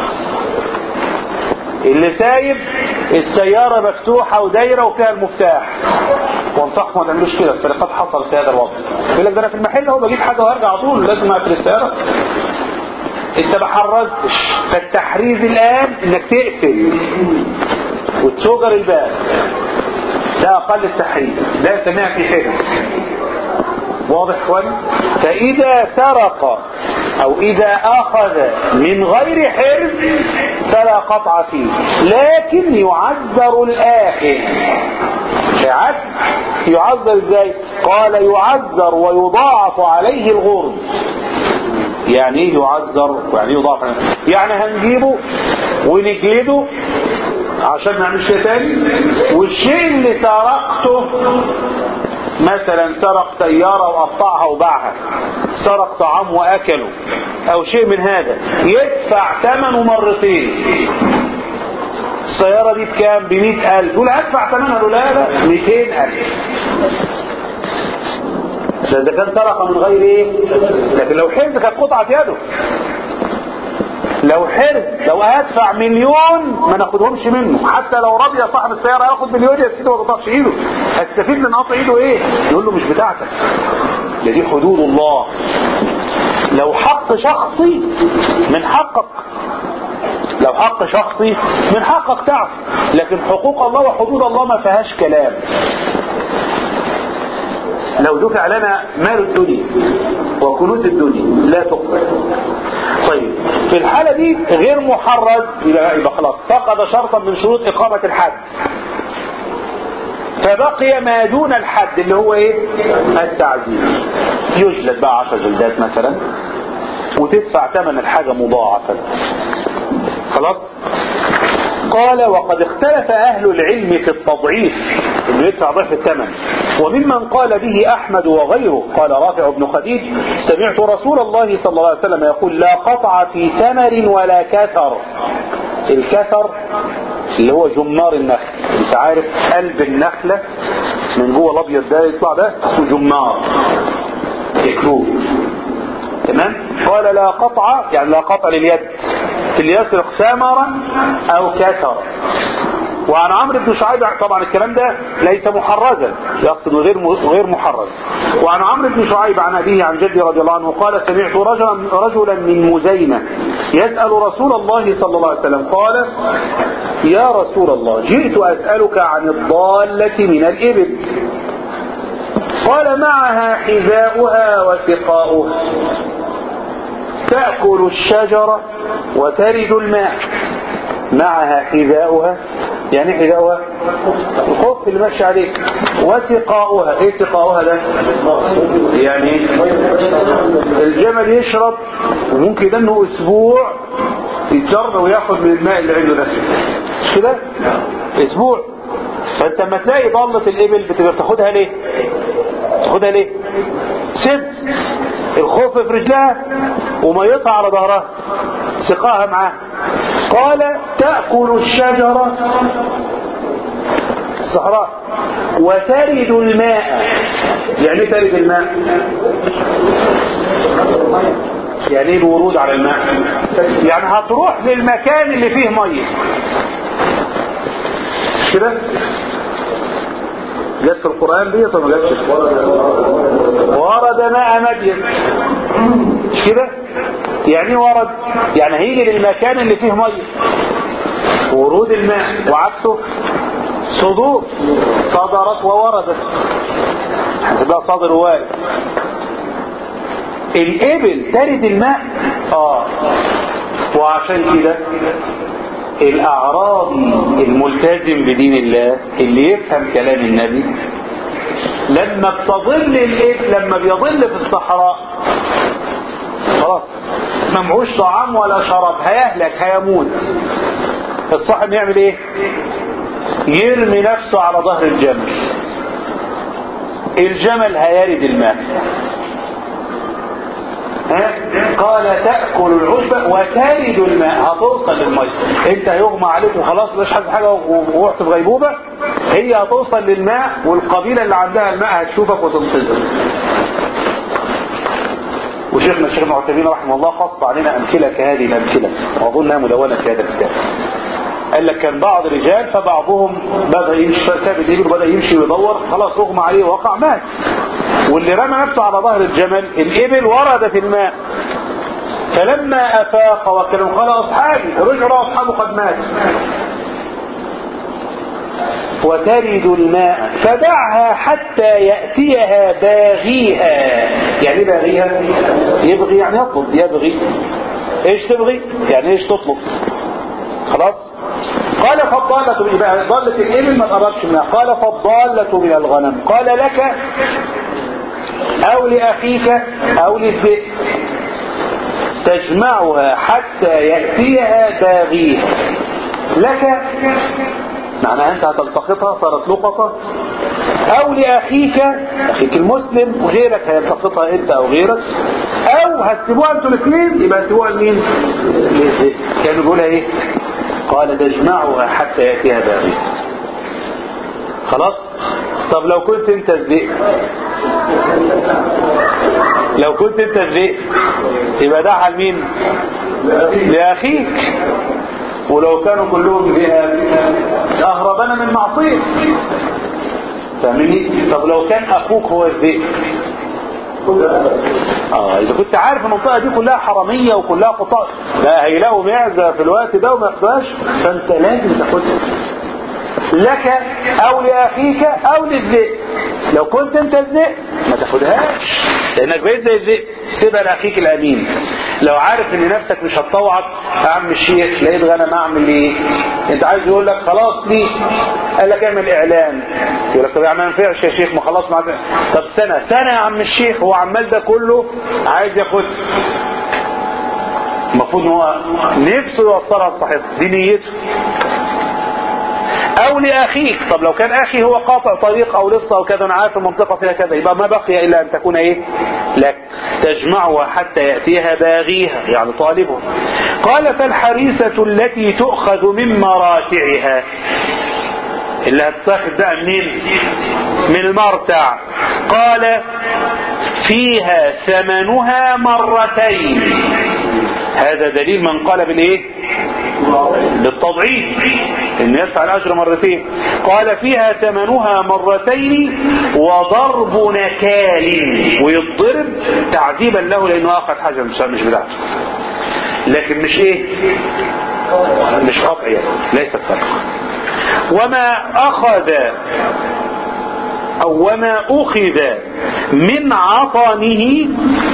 اللي سايب السيارة مفتوحة ودايرة وفيها المفتاح وانصحكم ما تعملوش كده السرقات حصلت في هذا الوضع يقول لك ده انا في المحل اهو بجيب حاجه وارجع على طول لازم اقفل السياره انت ما حرزتش فالتحريز الان انك تقفل وتشجر الباب ده اقل التحريز ده سماع في حرز واضح اخواني فاذا سرق او اذا اخذ من غير حرز فلا قطع فيه لكن يعذر الاخذ عد يعذر ازاي قال يعذر ويضاعف عليه الغرم يعني ايه يعذر يعني يضاعف عليه يعني هنجيبه ونجلده عشان ما نعملش كده تاني والشيء اللي سرقته مثلا سرق سيارة وقطعها وباعها سرق طعام واكله او شيء من هذا يدفع ثمنه مرتين السيارة دي بكام بمئة ألف يقول هدفع ثمنها له لا لا مئتين ألف ده إذا كان سرق من غير إيه لكن لو حرز كانت قطعة يده لو حرز لو هدفع مليون ما ناخدهمش منه حتى لو رضي صاحب السيارة ياخد مليون يا سيدي ما تقطعش ايده هتستفيد من قطع ايده ايه يقول له مش بتاعتك ده دي حدود الله لو حق شخصي من حقك لو حق شخصي من حقك تعرف لكن حقوق الله وحدود الله ما فيهاش كلام لو دفع لنا مال الدنيا وكنوز الدنيا لا تقبل طيب في الحالة دي غير محرز يبقى, يبقى خلاص فقد شرطا من شروط إقامة الحد فبقي ما دون الحد اللي هو ايه التعزيز يجلد بقى عشر جلدات مثلا وتدفع ثمن الحاجة مضاعفة خلاص قال وقد اختلف أهل العلم في التضعيف انه يدفع ضعف الثمن وممن قال به أحمد وغيره قال رافع بن خديج سمعت رسول الله صلى الله عليه وسلم يقول لا قطع في ثمر ولا كثر الكثر اللي هو جمار النخل انت عارف قلب النخلة من جوه الابيض ده يطلع ده اسمه جمار يكروه تمام قال لا قطع يعني لا قطع لليد في اللي يسرق ثمرا او كثرا وعن عمرو بن شعيب طبعا الكلام ده ليس محرزا يقصد غير غير محرز وعن عمرو بن شعيب عن ابيه عن جدي رضي الله عنه قال سمعت رجلا رجلا من مزينه يسال رسول الله صلى الله عليه وسلم قال يا رسول الله جئت أسألك عن الضالة من الإبل قال معها حذاؤها وسقاؤها تأكل الشجرة وترد الماء معها حذاؤها يعني حذاؤها الخف اللي ماشي عليه وسقاؤها ايه سقاؤها ده يعني الجمل يشرب وممكن يدنه اسبوع يتجرد وياخد من الماء اللي عنده ده مش كده اسبوع فانت لما تلاقي ضالة الابل بتبقى بتاخدها ليه تاخدها ليه سد الخوف في رجلها وميتها على ظهرها سقاها معاه قال تأكل الشجرة الصحراء وترد الماء يعني ايه ترد الماء يعني ايه الورود على الماء يعني هتروح للمكان اللي فيه ميه مش كده جت في القرآن دي طب ما جاتش ورد ماء مدين مش كده يعني ايه ورد يعني هيجي للمكان اللي فيه ميه ورود الماء وعكسه صدور صدرت ووردت هتبقى صادر ووارد الابل ترد الماء اه وعشان كده الاعرابي الملتزم بدين الله اللي يفهم كلام النبي لما بتظل الابل لما بيظل في الصحراء خلاص ما معوش طعام ولا شراب هيهلك هيموت الصاحب يعمل ايه يرمي نفسه على ظهر الجمل الجمل هيرد الماء ها؟ قال تأكل العشبة وترد الماء هتوصل للمية انت هيغمى عليك وخلاص مش حاسس حاجة ورحت في غيبوبة هي هتوصل للماء والقبيلة اللي عندها الماء هتشوفك وتنقذك وشيخنا الشيخ ابن عثيمين رحمه الله قص علينا امثله كهذه الامثله واظنها مدونه في هذا الكتاب قال لك كان بعض الرجال فبعضهم بدا يمشي ساب الابل وبدا يمشي ويدور خلاص اغمى عليه وقع مات واللي رمى نفسه على ظهر الجمل الابل ورد في الماء فلما افاق وكلم قال اصحابي رجعوا اصحابه قد مات وترد الماء فدعها حتى يأتيها باغيها يعني باغيها يبغي يعني يطلب يبغي ايش تبغي يعني ايش تطلب خلاص قال فالضالة يبقى ضالة الإبل ما تقربش منها قال فالضالة من الغنم قال لك أو لأخيك أو للذئب تجمعها حتى يأتيها باغيها لك معناها أنت هتلتقطها صارت لقطة أو لأخيك أخيك المسلم وغيرك هيلتقطها أنت أو غيرك أو هتسيبوها أنتوا الاثنين يبقى هتسيبوها لمين؟ للذئب كان بيقولها إيه؟ قال تجمعها حتى يأتيها باغي خلاص طب لو كنت انت الذئب لو كنت انت الذئب يبقى دعها لمين لأخيك ولو كانوا كلهم ذئاب أهربنا من معصية فاهمني طب لو كان أخوك هو الذئب اه اذا كنت عارف المنطقه دي كلها حراميه وكلها قطاع لا هيلاقوا معزه في الوقت ده وما ياخدوهاش فانت لازم تاخدها لك او لاخيك او للذئب لو كنت انت الذئب ما تاخدهاش لانك بقيت زي الذئب سيبها لاخيك الامين لو عارف ان نفسك مش هتطوعك يا عم الشيخ لقيت غنم اعمل ايه انت عايز يقول لك خلاص ليه قال لك اعمل اعلان يقول لك طب يا عم ما ينفعش يا شيخ ما خلاص معاك طب سنه سنه يا عم الشيخ هو عمال ده كله عايز ياخد المفروض ان هو نفسه يوصلها لصاحبه دي نيته او لاخيك طب لو كان اخي هو قاطع طريق او لسه او كذا انا عارف المنطقه فيها كذا يبقى ما بقي الا ان تكون ايه لك تجمعها حتى ياتيها باغيها يعني طالبها قال فالحريسه التي تؤخذ من مراتعها اللي هتاخد بقى منين من المرتع قال فيها ثمنها مرتين هذا دليل من قال بالايه بالتضعيف ان يدفع الاجر مرتين قال فيها ثمنها مرتين وضرب نكال ويضرب تعذيبا له لانه اخذ حاجه مش مش بتاعته لكن مش ايه مش قطع يعني ليست سرقة وما أخذ أو وما أخذ من عطنه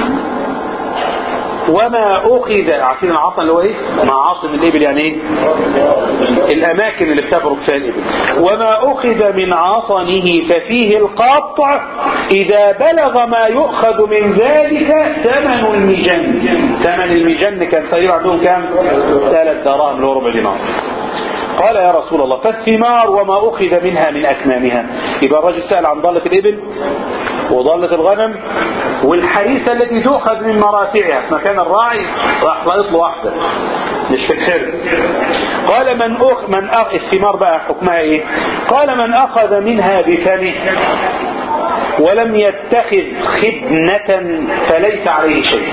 وما أخذ عارفين العطن اللي هو إيه؟ معاصم الإبل يعني إيه؟ الأماكن اللي بتبرك فيها الإبل وما أخذ من عطنه ففيه القطع إذا بلغ ما يؤخذ من ذلك ثمن المجن ثمن المجن كان تقريبا عندهم كام؟ ثلاث دراهم اللي هو ربع دينار قال يا رسول الله فالثمار وما أخذ منها من أكمامها يبقى الرجل سأل عن ضالة الإبل وضالة الغنم والحريسة التي تؤخذ من مرافعها في مكان الراعي راح لاقط له واحدة مش في الحرز قال من أخ من أخ الثمار بقى حكمها ايه قال من أخذ منها بفمه ولم يتخذ خدنة فليس عليه شيء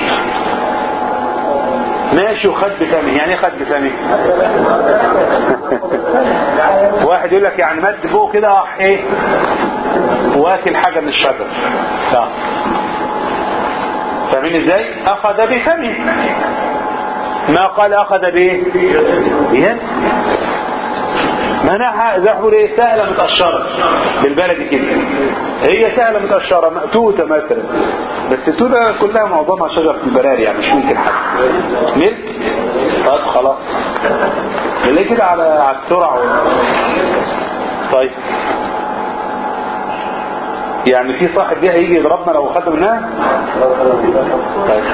ماشي وخد بفمه يعني ايه خد بفمه واحد يقول لك يعني مد فوق كده راح ايه واكل حاجه من الشجر لا فاهمين ازاي اخذ بفمه ما قال اخذ بايه بيد منعها زي ما ايه سهله متقشره بالبلدي كده هي سهله متقشره مقتوته مثلا بس التوته كلها معظمها شجر في البراري يعني مش ممكن حد ملك طيب خلاص ليه كده على على السرعه طيب يعني في صاحب ليها يجي يضربنا لو خد منها طيب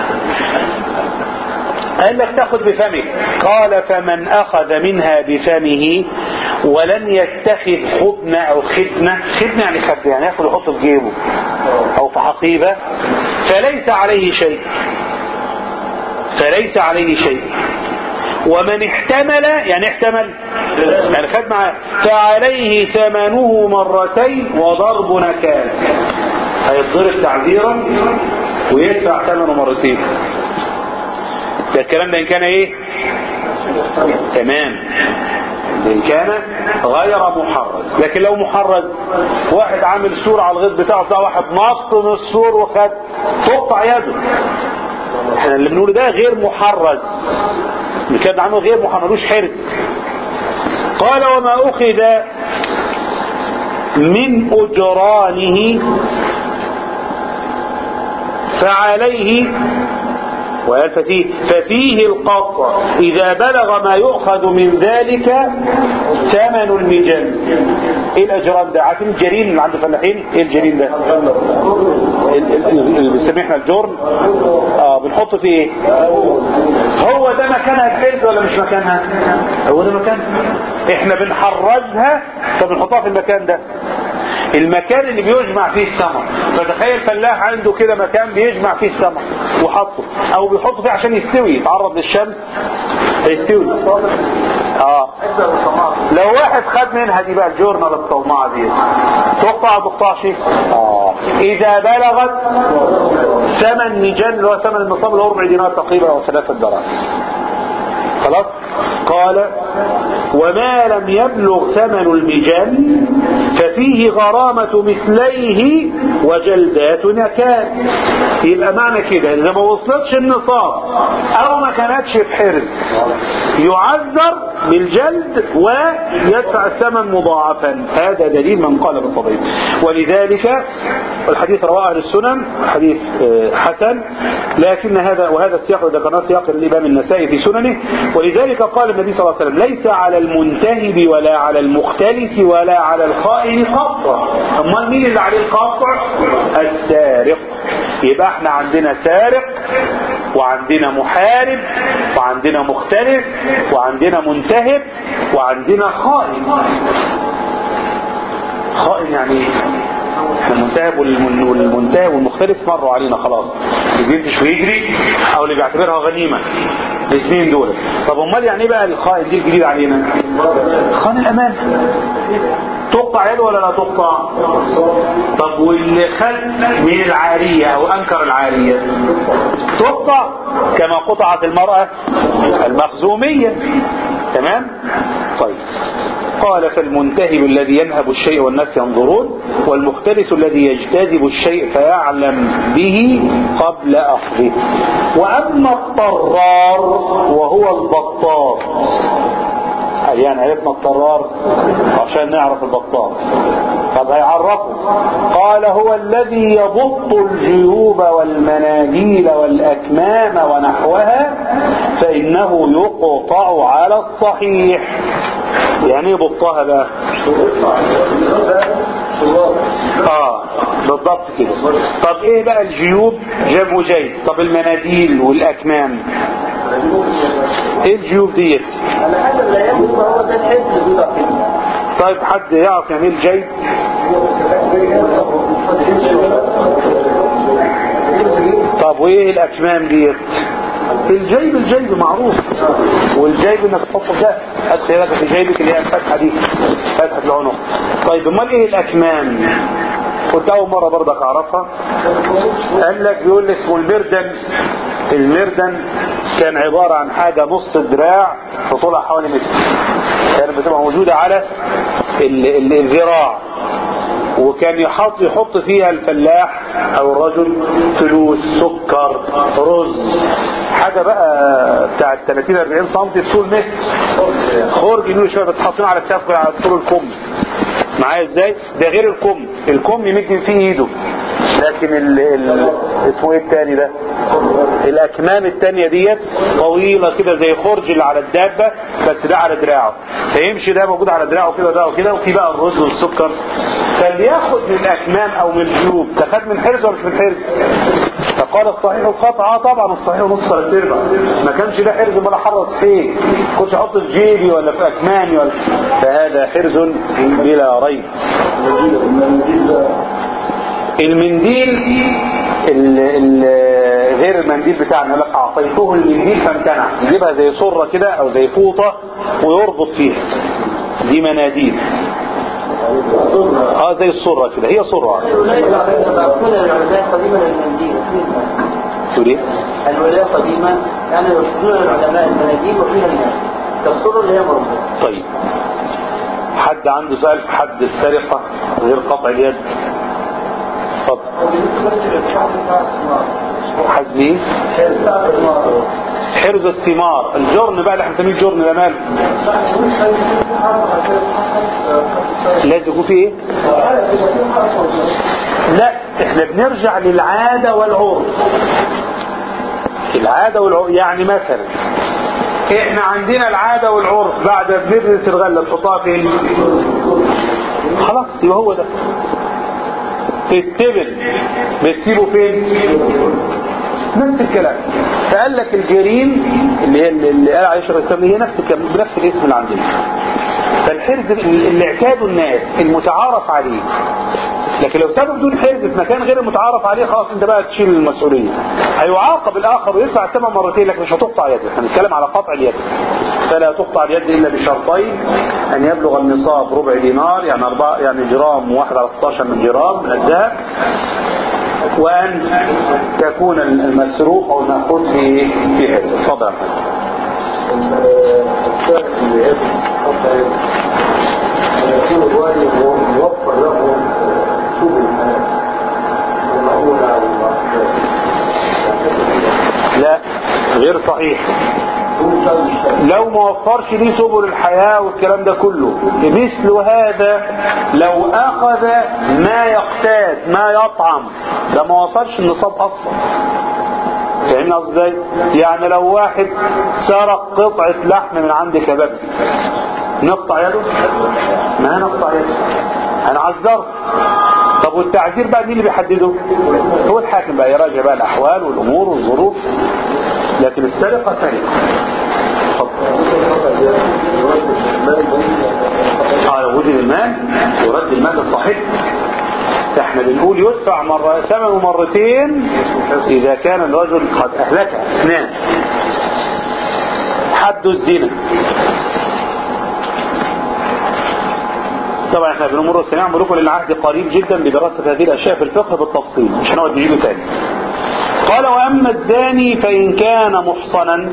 قال لك تاخذ بفمك قال فمن اخذ منها بفمه ولن يتخذ خدنة او خدنة خدنة يعني خد يعني ياخذ يحطه في جيبه او في حقيبة فليس عليه شيء فليس عليه شيء ومن احتمل يعني احتمل يعني خد معاه فعليه ثمنه مرتين وضرب نكال هيتضرب تعذيرا ويدفع ثمنه مرتين ده الكلام ده ان كان ايه تمام ان كان غير محرز لكن لو محرز واحد عامل سور على الغيط بتاعه ده واحد نط من السور وخد تقطع يده احنا اللي بنقوله ده غير محرز الكلام عنه غير محرز حرز قال وما اخذ من اجرانه فعليه وقال ففيه, ففيه القطع إذا بلغ ما يؤخذ من ذلك ثمن المجن ايه الاجران ده عارفين الجرين اللي عند الفلاحين ايه الجرين ده اللي بنسميه احنا الجرن اه بنحط فيه ايه هو ده مكانها الحرز ولا مش مكانها هو ده مكانها احنا بنحرزها فبنحطها في المكان ده المكان اللي بيجمع فيه السمر فتخيل فلاح عنده كده مكان بيجمع فيه السمر وحطه او بيحطه فيه عشان يستوي يتعرض للشمس فيستوي اه لو واحد خد منها دي بقى الجورنال الصومعة دي تقطع او تقطعش اه اذا بلغت ثمن مجن اللي هو ثمن النصاب اللي هو ربع دينار تقريبا او ثلاثة دراهم خلاص قال وما لم يبلغ ثمن المجن ففيه غرامة مثليه وجلدات نكال يبقى معنى كده إذا ما وصلتش النصاب أو ما كانتش في حرز يعذر بالجلد ويدفع الثمن مضاعفا هذا دليل من قال بالتضعيف ولذلك الحديث رواه أهل السنن حديث حسن لكن هذا وهذا السياق ذكرناه سياق الإمام النسائي في سننه ولذلك قال النبي صلى الله عليه وسلم ليس على المنتهب ولا على المختلس ولا على الخائن قطع امال مين اللي عليه القطع السارق يبقى احنا عندنا سارق وعندنا محارب وعندنا مختلف وعندنا منتهب وعندنا خائن خائن يعني احنا المنتهب والمنتهب والمختلف مروا علينا خلاص اللي بينتش ويجري او اللي بيعتبرها غنيمه الاثنين دول طب امال يعني ايه بقى الخائن دي الجديد علينا خائن الامان تقطع يده ولا لا تقطع طب واللي خد من العارية او انكر العارية تقطع كما قطعت المرأة المخزومية تمام طيب قال فالمنتهب الذي ينهب الشيء والناس ينظرون والمختلس الذي يجتذب الشيء فيعلم به قبل أخذه وأما الطرار وهو البطار يعني عرفنا الطرار عشان نعرف البطال طب هيعرفه قال هو الذي يبط الجيوب والمناديل والأكمام ونحوها فإنه يقطع على الصحيح يعني ايه بطها بقى اه بالضبط كده طب ايه بقى الجيوب جمع جيب طب المناديل والاكمام ايه الجيوب ديت على حسب لا يمكن هو ده الحزب بيبقى كده طيب حد يعرف يعني ايه الجيب طب وايه الاكمام ديت الجيب الجيب معروف والجيب انك تحطه ده ادخل يدك في جيبك اللي هي الفتحه دي فتحه العنق طيب امال ايه الاكمام كنت اول مره برضك اعرفها قال لك بيقول لي اسمه المردن المردن كان عباره عن حاجه نص دراع في طولها حوالي متر كانت بتبقى موجوده على ال- ال- الذراع وكان يحط يحط فيها الفلاح او الرجل فلوس سكر رز حاجه بقى بتاعت 30 40 سم في طول متر خرج يقول شويه بس حاطين على الكتاف على طول الكم معايا ازاي ده غير الكم الكم يمد فيه ايده لكن ال ال اسمه ايه التاني ده الاكمام التانية ديت طويلة كده زي خرج اللي على الدابة بس ده على دراعه فيمشي ده موجود على دراعه كده ده وكده وفي بقى الرز والسكر فاللي ياخد من الاكمام او من الجيوب ده خد من حرز ولا مش من حرز فقال الصحيح القطع اه طبعا الصحيح نص ثلاث ارباع ما كانش ده حرز ولا حرص فيه كنتش احطه في جيبي ولا في اكمامي ولا فهذا حرز بلا ريب المنديل ال ال غير المنديل بتاعنا لك اعطيته المنديل فامتنع يجيبها زي صرة كده او زي فوطة ويربط فيها دي مناديل اه زي الصرة كده هي صرة الولاية قديما المنديل تقول ايه الولاية قديما يعني يرشدون العلماء المناديل وفيها الناس كالصورة اللي هي مربوطة طيب حد عنده سؤال في حد السرقة غير قطع اليد اتفضل حد ايه حرز الثمار الجرن بقى اللي احنا بنسميه الجرن ده ماله لازم يكون فيه ايه لا احنا بنرجع للعادة والعرف العادة والعرف يعني مثلا احنا عندنا العادة والعرف بعد ما بندرس الغلة تحطها فين خلاص يبقى هو ده التبن بتسيبه فين نفس الكلام فقال لك الجرين اللي هي اللي قال عليه شيخ الاسلام هي نفس الكلام بنفس الاسم اللي عندنا فالحرز اللي اعتاده الناس المتعارف عليه لكن لو سابه بدون حرز في مكان غير المتعارف عليه خلاص انت بقى تشيل المسؤوليه هيعاقب الاخر ويدفع الثمن مرتين لكن مش هتقطع يده احنا بنتكلم على قطع اليد فلا تقطع اليد الا بشرطين ان يبلغ النصاب ربع دينار يعني أربعة يعني جرام واحد على 16 من جرام من الذهب وان تكون المسروق او المأخوذ في في حرز اتفضل يا محمد. يكون الوالي موفر له سبل الحياة والمعون على الله لا غير صحيح لو ما وفرش ليه سبل الحياة والكلام ده كله مثل هذا لو أخذ ما يقتاد ما يطعم ده ما وصلش النصاب أصلا فاهمني قصدي ازاي؟ يعني لو واحد سرق قطعة لحم من عند كباب نقطع يده؟ ما نقطع يده هنعذره طب والتعذير بقى مين اللي بيحدده؟ هو الحاكم بقى يراجع بقى الأحوال والأمور والظروف لكن السرقة سرقة اه لو وجد المال يرد المال الصحيح احنا بنقول يدفع مرة ثمنه مرتين اذا كان الرجل قد اهلكه اثنان حد الزنا طبعا احنا بنمر السماع ملوك للعهد قريب جدا بدراسة هذه الاشياء في الفقه بالتفصيل مش هنقعد نجيبه تاني قال واما الزاني فان كان محصنا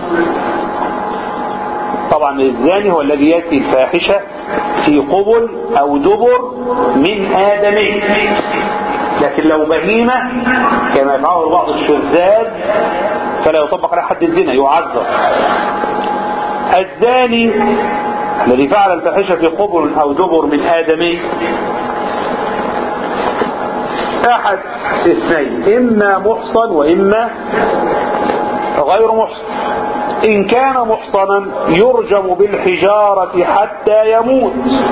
طبعا الزاني هو الذي يأتي الفاحشة في قبل أو دبر من آدمي لكن لو بهيمة كما يفعله بعض الشذاذ فلا يطبق على حد الزنا يعذر الزاني الذي فعل الفاحشة في قبر أو دبر من آدمي أحد اثنين إما محصن وإما غير محصن إن كان محصنا يرجم بالحجارة حتى يموت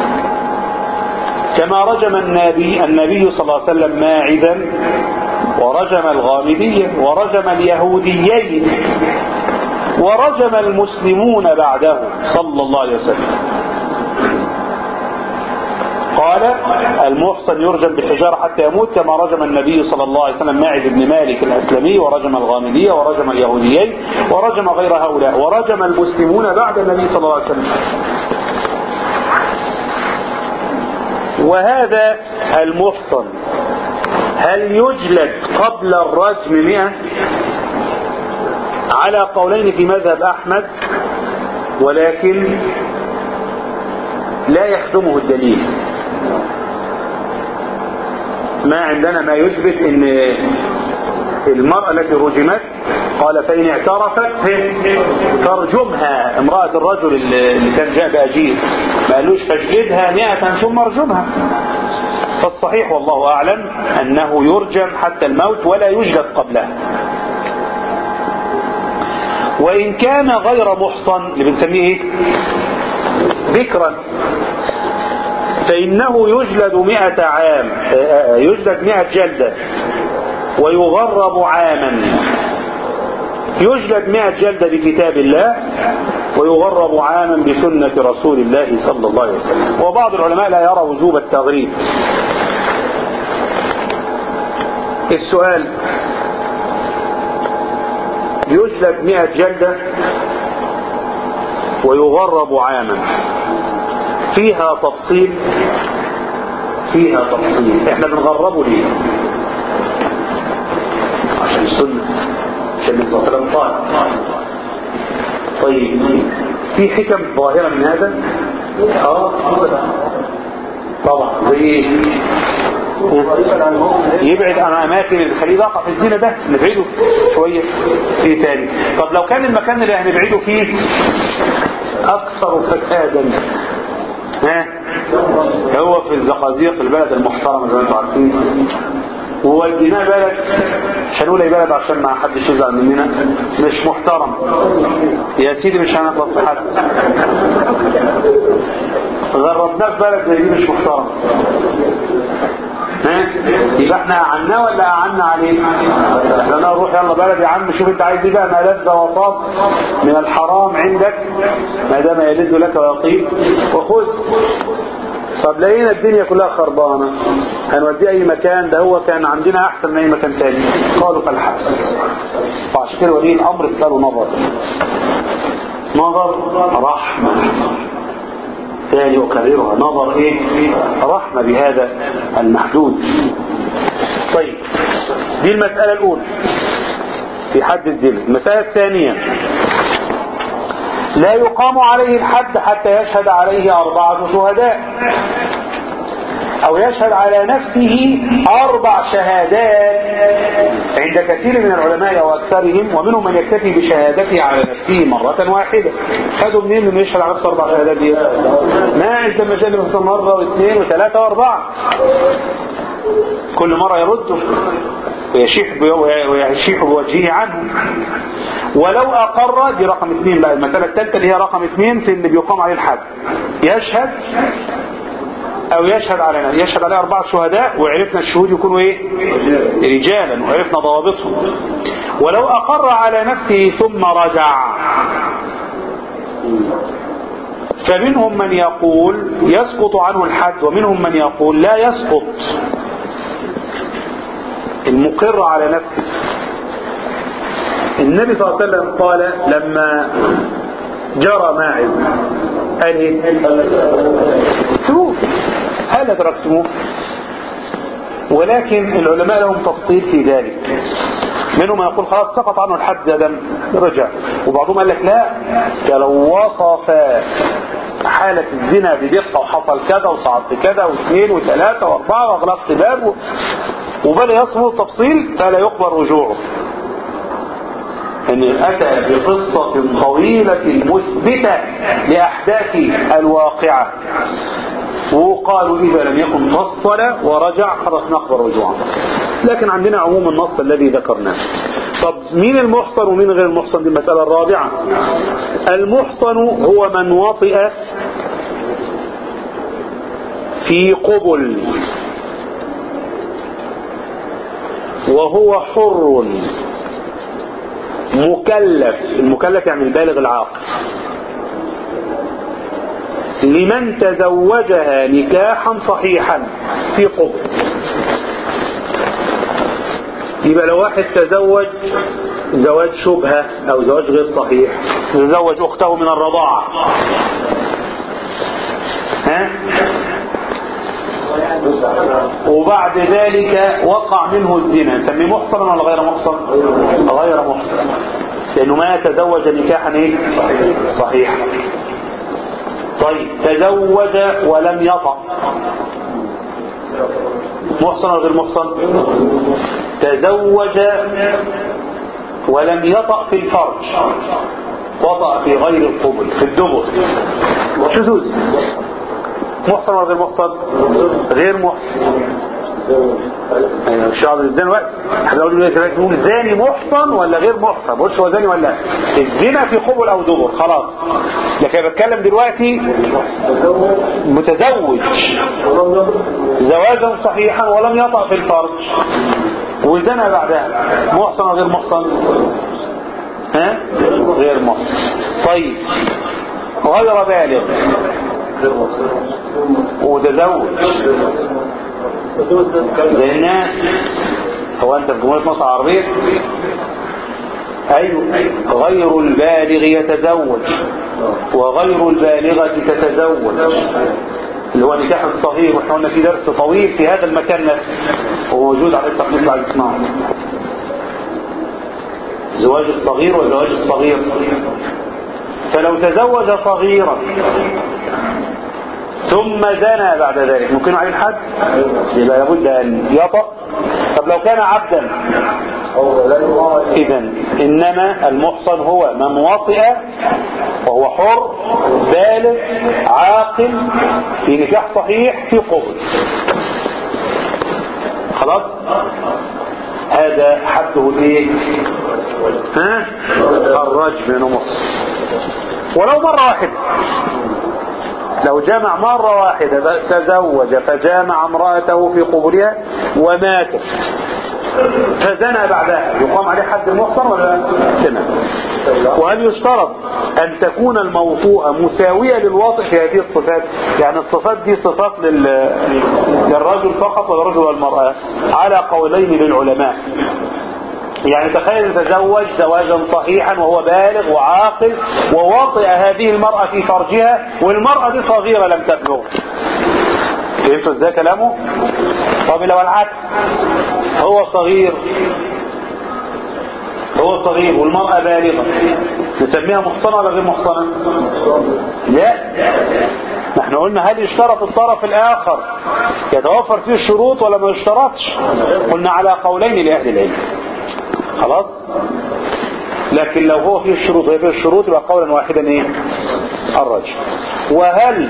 كما رجم النبي النبي صلى الله عليه وسلم ماعزا ورجم الغامدية ورجم اليهوديين ورجم المسلمون بعده صلى الله عليه وسلم قال المحصن يرجم بالحجارة حتى يموت كما رجم النبي صلى الله عليه وسلم ماعز بن مالك الأسلمي ورجم الغامدية ورجم اليهوديين ورجم غير هؤلاء ورجم المسلمون بعد النبي صلى الله عليه وسلم وهذا المحصن هل يجلد قبل الرجم مئة على قولين في مذهب أحمد ولكن لا يخدمه الدليل ما عندنا ما يثبت ان المرأة التي رجمت قال فإن اعترفت فارجمها امرأة الرجل اللي كان جاء بأجير ما قالوش فاجلدها مئة ثم ارجمها فالصحيح والله أعلم أنه يرجم حتى الموت ولا يجلد قبلها وإن كان غير محصن اللي بنسميه ايه ذكرا فإنه يجلد مئة عام يجلد مئة جلدة ويغرب عاما يجلد مئة جلدة بكتاب الله ويغرب عاما بسنة رسول الله صلى الله عليه وسلم وبعض العلماء لا يرى وجوب التغريب السؤال يجلد مئة جلدة ويغرب عاما فيها تفصيل فيها تفصيل احنا بنغربه ليه عشان السنة عشان النبي صلى الله عليه وسلم قال طيب في حكم ظاهرة من هذا اه طبعا زي يبعد عن اماكن الخليل يقع في الزنا ده نبعده شوية في تاني طب لو كان المكان اللي هنبعده فيه اكثر فسادا ها هو في الزقازيق البلد المحترمة زي ما انتم عارفين ووديناه بلد مش هنقول اي بلد عشان ما حدش يزعل مننا مش محترم يا سيدي مش هنغلط في حد غربناه في بلد زي دي مش محترم ها يبقى احنا قعنا ولا قعنا عليه انا اروح يلا بلد يا عم شوف انت عايز ايه بقى ما لذ وطاب من الحرام عندك ما دام يلذ لك ويطيب وخذ طب لقينا الدنيا كلها خربانة هنوديه اي مكان ده هو كان عندنا احسن من اي مكان تاني قالوا فالحبس فعشان كده ولي الامر اداله نظر نظر رحمة ثاني أكررها نظر إيه رحمة بهذا المحدود طيب دي المسألة الأولى في حد الزنا المسألة الثانية لا يقام عليه الحد حتى يشهد عليه أربعة شهداء أو يشهد على نفسه أربع شهادات عند كثير من العلماء وأكثرهم ومنهم من يكتفي بشهادته على نفسه مرة واحدة خدوا منين انه يشهد على نفسه أربع شهادات دي ما عند مجال مثلا مرة واثنين وثلاثة وأربعة كل مرة يرده ويشيح ويشيح بوجهه عنه ولو أقر دي رقم اثنين بقى المسألة الثالثة اللي هي رقم اثنين في اللي بيقام عليه الحد يشهد او يشهد على يشهد عليه اربعة شهداء وعرفنا الشهود يكونوا ايه رجالا وعرفنا ضوابطهم ولو اقر على نفسه ثم رجع فمنهم من يقول يسقط عنه الحد ومنهم من يقول لا يسقط المقر على نفسه النبي صلى الله عليه وسلم قال لما جرى ماعز قال ايه شوف هل أدركتموه ولكن العلماء لهم تفصيل في ذلك منهم من يقول خلاص سقط عنه الحد دم رجع وبعضهم قال لك لا ده لو وصف حالة الزنا بدقة وحصل كذا وصعدت كذا واثنين وثلاثة واربعة واغلقت باب وبدأ يصبر التفصيل فلا يقبل رجوعه ان أتى بقصة طويلة مثبتة لأحداث الواقعة وقالوا إذا لم يكن فصل ورجع خلاص نقبل رجوعا لكن عندنا عموم النص الذي ذكرناه طب مين المحصن ومين غير المحصن دي المسألة الرابعة المحصن هو من وطئ في قبل وهو حر مكلف المكلف يعني البالغ العاقل لمن تزوجها نكاحا صحيحا في قبل يبقى لو واحد تزوج زواج شبهة او زواج غير صحيح تزوج اخته من الرضاعة ها وبعد ذلك وقع منه الزنا نسميه محصنا ولا غير محصن غير محصن لانه ما تزوج نكاحا ايه صحيحا طيب تزوج ولم يطأ محصن ولا غير محصن تزوج ولم يطأ في الفرج وطأ في غير القبل في الدبر شذوذ محصن ولا غير محصن غير محصن ايوه مش هقعد الزنا وقت احنا نقول نقول زاني محصن ولا غير محصن ما بقولش هو زاني ولا لا. الزنا في قبل او دبر خلاص لكن أنا بتكلم دلوقتي متزوج زواجا صحيحا ولم يطأ في الفرج وزنا بعدها محصن ولا غير محصن ها غير محصن طيب غير بالغ وتزوج زي الناس هو انت في جمهورية مصر العربية ايوه غير البالغ يتزوج وغير البالغة تتزوج اللي هو نكاح الصغير واحنا قلنا في درس طويل في هذا المكان نفسه وموجود على التقنية بعد اسمعه زواج الصغير وزواج الصغير فلو تزوج صغيرا ثم زنى بعد ذلك ممكن عليه الحد يبقى لابد ان يطأ طب لو كان عبدا اذا انما المحصن هو من وطئ وهو حر بالغ عاقل في نكاح صحيح في قبل خلاص هذا حده الايه ها الرجم من مصر ولو مرة واحدة لو جمع مرة واحدة تزوج فجامع امرأته في قبورها ومات فزنى بعدها يقام عليه حد المحصن ولا زنا وهل يشترط أن تكون الموطوءة مساوية للواطئ في هذه الصفات يعني الصفات دي صفات لل... للرجل فقط والرجل والمرأة على قولين للعلماء يعني تخيل تزوج زواجا صحيحا وهو بالغ وعاقل ووطئ هذه المرأة في فرجها والمرأة دي صغيرة لم تبلغ فهمتوا ازاي كلامه طب لو العكس هو صغير هو صغير والمرأة بالغة نسميها محصنة ولا غير محصنة لا نحن قلنا هل يشترط الطرف الآخر يتوفر فيه الشروط ولا ما يشترطش قلنا على قولين لأهل العلم خلاص لكن لو هو فيه الشروط وهي فيه الشروط يبقى قولا واحدا ايه الرجل وهل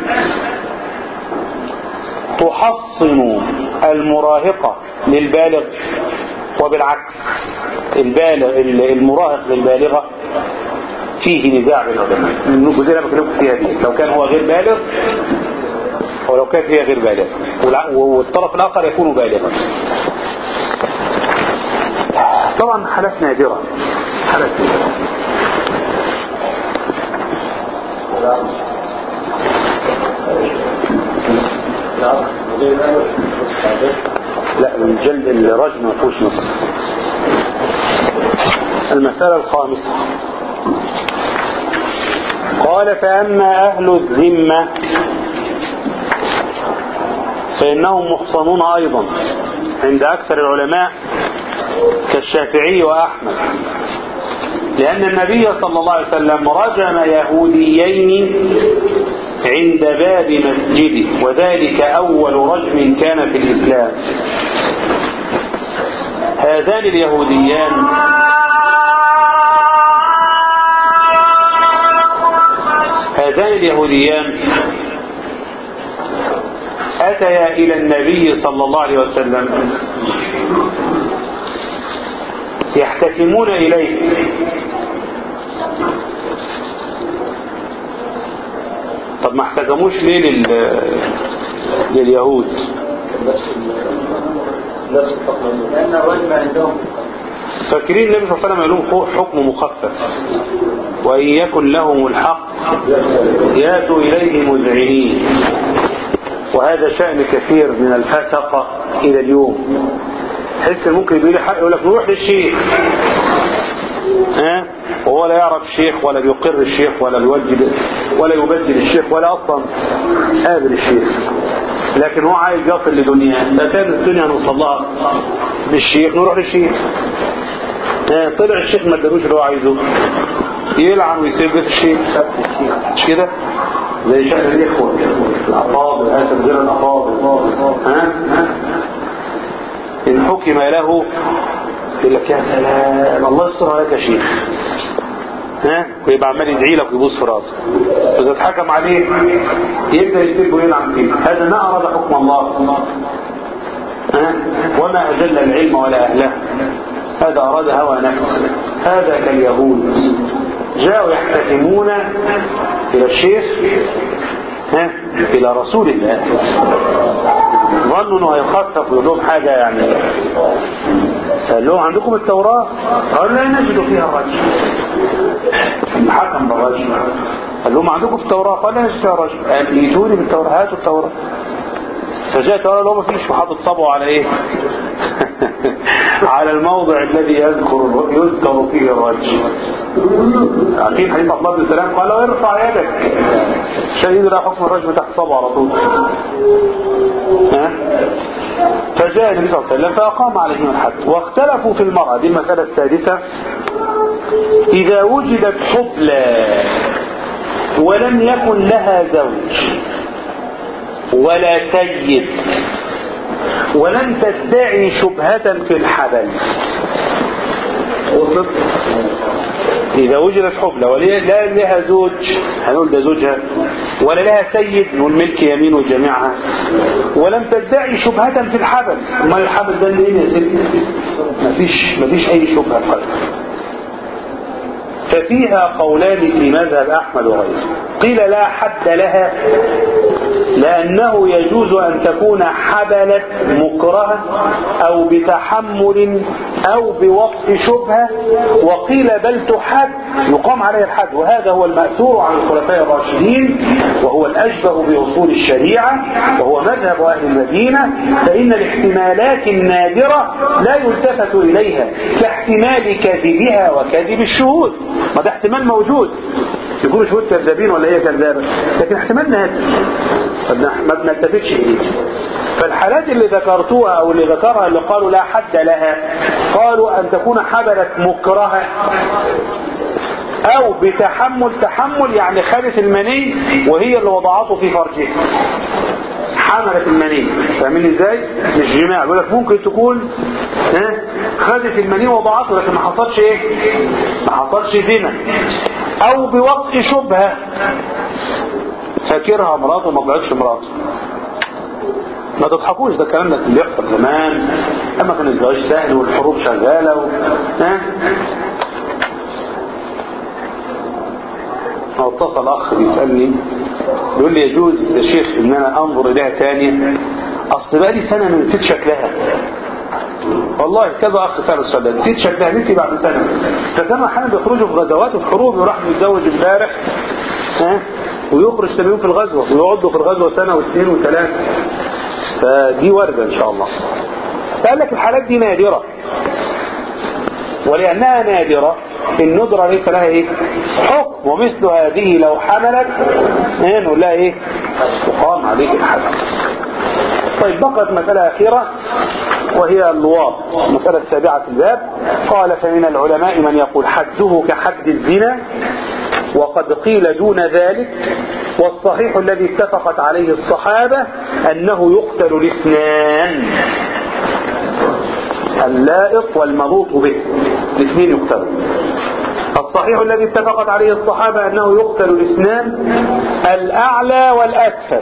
تحصن المراهقة للبالغ وبالعكس البالغ المراهق للبالغة فيه نزاع بين العلماء الجزئيه اللي بكلمكم فيها دي لو كان هو غير بالغ ولو كانت هي غير بالغ والطرف الاخر يكون بالغا طبعا حالات نادرة حالات نادرة لا الجلد الرجم ما فيهوش نص المسألة الخامسة قال فأما أهل الذمة فإنهم محصنون أيضا عند أكثر العلماء كالشافعي وأحمد لأن النبي صلى الله عليه وسلم رجم يهوديين عند باب مسجده وذلك أول رجم كان في الإسلام هذان اليهوديان اليهوديان أتيا إلى النبي صلى الله عليه وسلم يحتكمون إليه طب ما احتكموش ليه لل... لليهود نفس الحكم لأن الرجل عندهم فاكرين النبي صلى الله عليه وسلم يقول لهم حكم مخفف وإن يكن لهم الحق ياتوا إليه مذعنين وهذا شأن كثير من الفسقة إلى اليوم حس ممكن يقول لي حق يقول لك نروح للشيخ ها وهو لا يعرف الشيخ ولا بيقر الشيخ ولا بيوجد ولا يبدل الشيخ ولا أصلا قابل الشيخ لكن هو عايز يصل لدنياه فكان الدنيا نوصل لها بالشيخ نروح للشيخ ها طلع الشيخ ما ادالوش اللي هو عايزه يلعن ويسيب بيت الشيخ مش كده زي شأن الإخوة الأفاضل آسف غير الأفاضل ها ها إن حكم له يقول لك يا سلام الله يستر عليك يا شيخ ها ويبقى عمال يدعي لك ويبوس في راسك إذا اتحكم عليه يبدأ يكتب ويلعن فيه هذا ما أراد حكم الله ها وما أجل العلم ولا أهله هذا أراد هوى نفس هذا كاليهود جاءوا يحتكمون إلى الشيخ ها إلى رسول الله ظنوا انه هيخفف ويقول لهم حاجة يعني قال لهم عندكم التوراة قالوا لا نجد فيها الرجل حكم بالرجل قال لهم عندكم في التوراة قال لا نجد فيها الرجل قال ايتوني بالتوراة هاتوا التوراة فجاء التوراة اللي هو ما فيش وحاطط صبعه على ايه على الموضع الذي يذكر يذكر فيه الرجل عارفين حديث الله بن سلام قال له ارفع يدك شهيد لا حكم الرجل تحت صبعه على طول ها فجاء النبي صلى الله عليه وسلم فأقام عليهم الحد واختلفوا في المرأة دي المسألة السادسة إذا وجدت حبلى ولم يكن لها زوج ولا سيد ولم تدعي شبهة في الحبل وصلت إذا وجدت حبلى ولا لا لها زوج هنقول ده زوجها ولا لها سيد نقول ملك يمين وجميعها ولم تدعي شبهة في الحبل ما الحبل ده اللي يا ست مفيش مفيش أي شبهة في الحبل ففيها قولان في مذهب أحمد وغيره قيل لا حد لها لأنه يجوز أن تكون حبلت مكرهة أو بتحمل أو بوصف شبهة وقيل بل تحد يقام عليها الحد وهذا هو المأثور عن الخلفاء الراشدين وهو الأشبه بأصول الشريعة وهو مذهب أهل المدينة فإن الاحتمالات النادرة لا يلتفت إليها كاحتمال كذبها وكذب الشهود ما ده احتمال موجود يكونوا شهود كذابين ولا هي كذابة لكن احتمال نادر ما بنلتفتش إليه فالحالات اللي ذكرتوها أو اللي ذكرها اللي قالوا لا حد لها قالوا أن تكون حبلت مكرهة أو بتحمل تحمل يعني خدت المني وهي اللي وضعته في فرجها حملت المني فاهمين ازاي مش جماع بيقول لك ممكن تكون ها خدت المني وضعته لكن ما حصلش ايه ما حصلش زنا او بوطء شبهه فاكرها مراته وما طلعتش مراته ما تضحكوش ده الكلام ده كان بيحصل زمان اما كان الزواج سهل والحروب شغاله و... ها او اتصل اخ بيسالني بيقول لي يجوز يا شيخ ان انا انظر اليها تاني اصل بقى لي سنه من نسيت شكلها والله كذا اخ سال السؤال ده نسيت شكلها نسي بعد سنه فكانوا احيانا بيخرجوا في غزوات وفي حروب وراح متزوج امبارح ها ويخرج ثاني يوم في الغزوه ويقعدوا في الغزوه سنه واثنين وثلاثه فدي وارده ان شاء الله فقال لك الحالات دي نادره ولأنها نادرة الندرة ليس لها ايه حكم ومثل هذه لو حملت ايه نقول لها ايه تقام عليك الحد طيب بقت مسألة أخيرة وهي اللواط المسألة السابعة في الباب قال فمن العلماء من يقول حده كحد الزنا وقد قيل دون ذلك والصحيح الذي اتفقت عليه الصحابة أنه يقتل الاثنان اللائق والمضوط به الاثنين يقتلوا الصحيح الذي اتفقت عليه الصحابة أنه يقتل الاثنان الأعلى والأسفل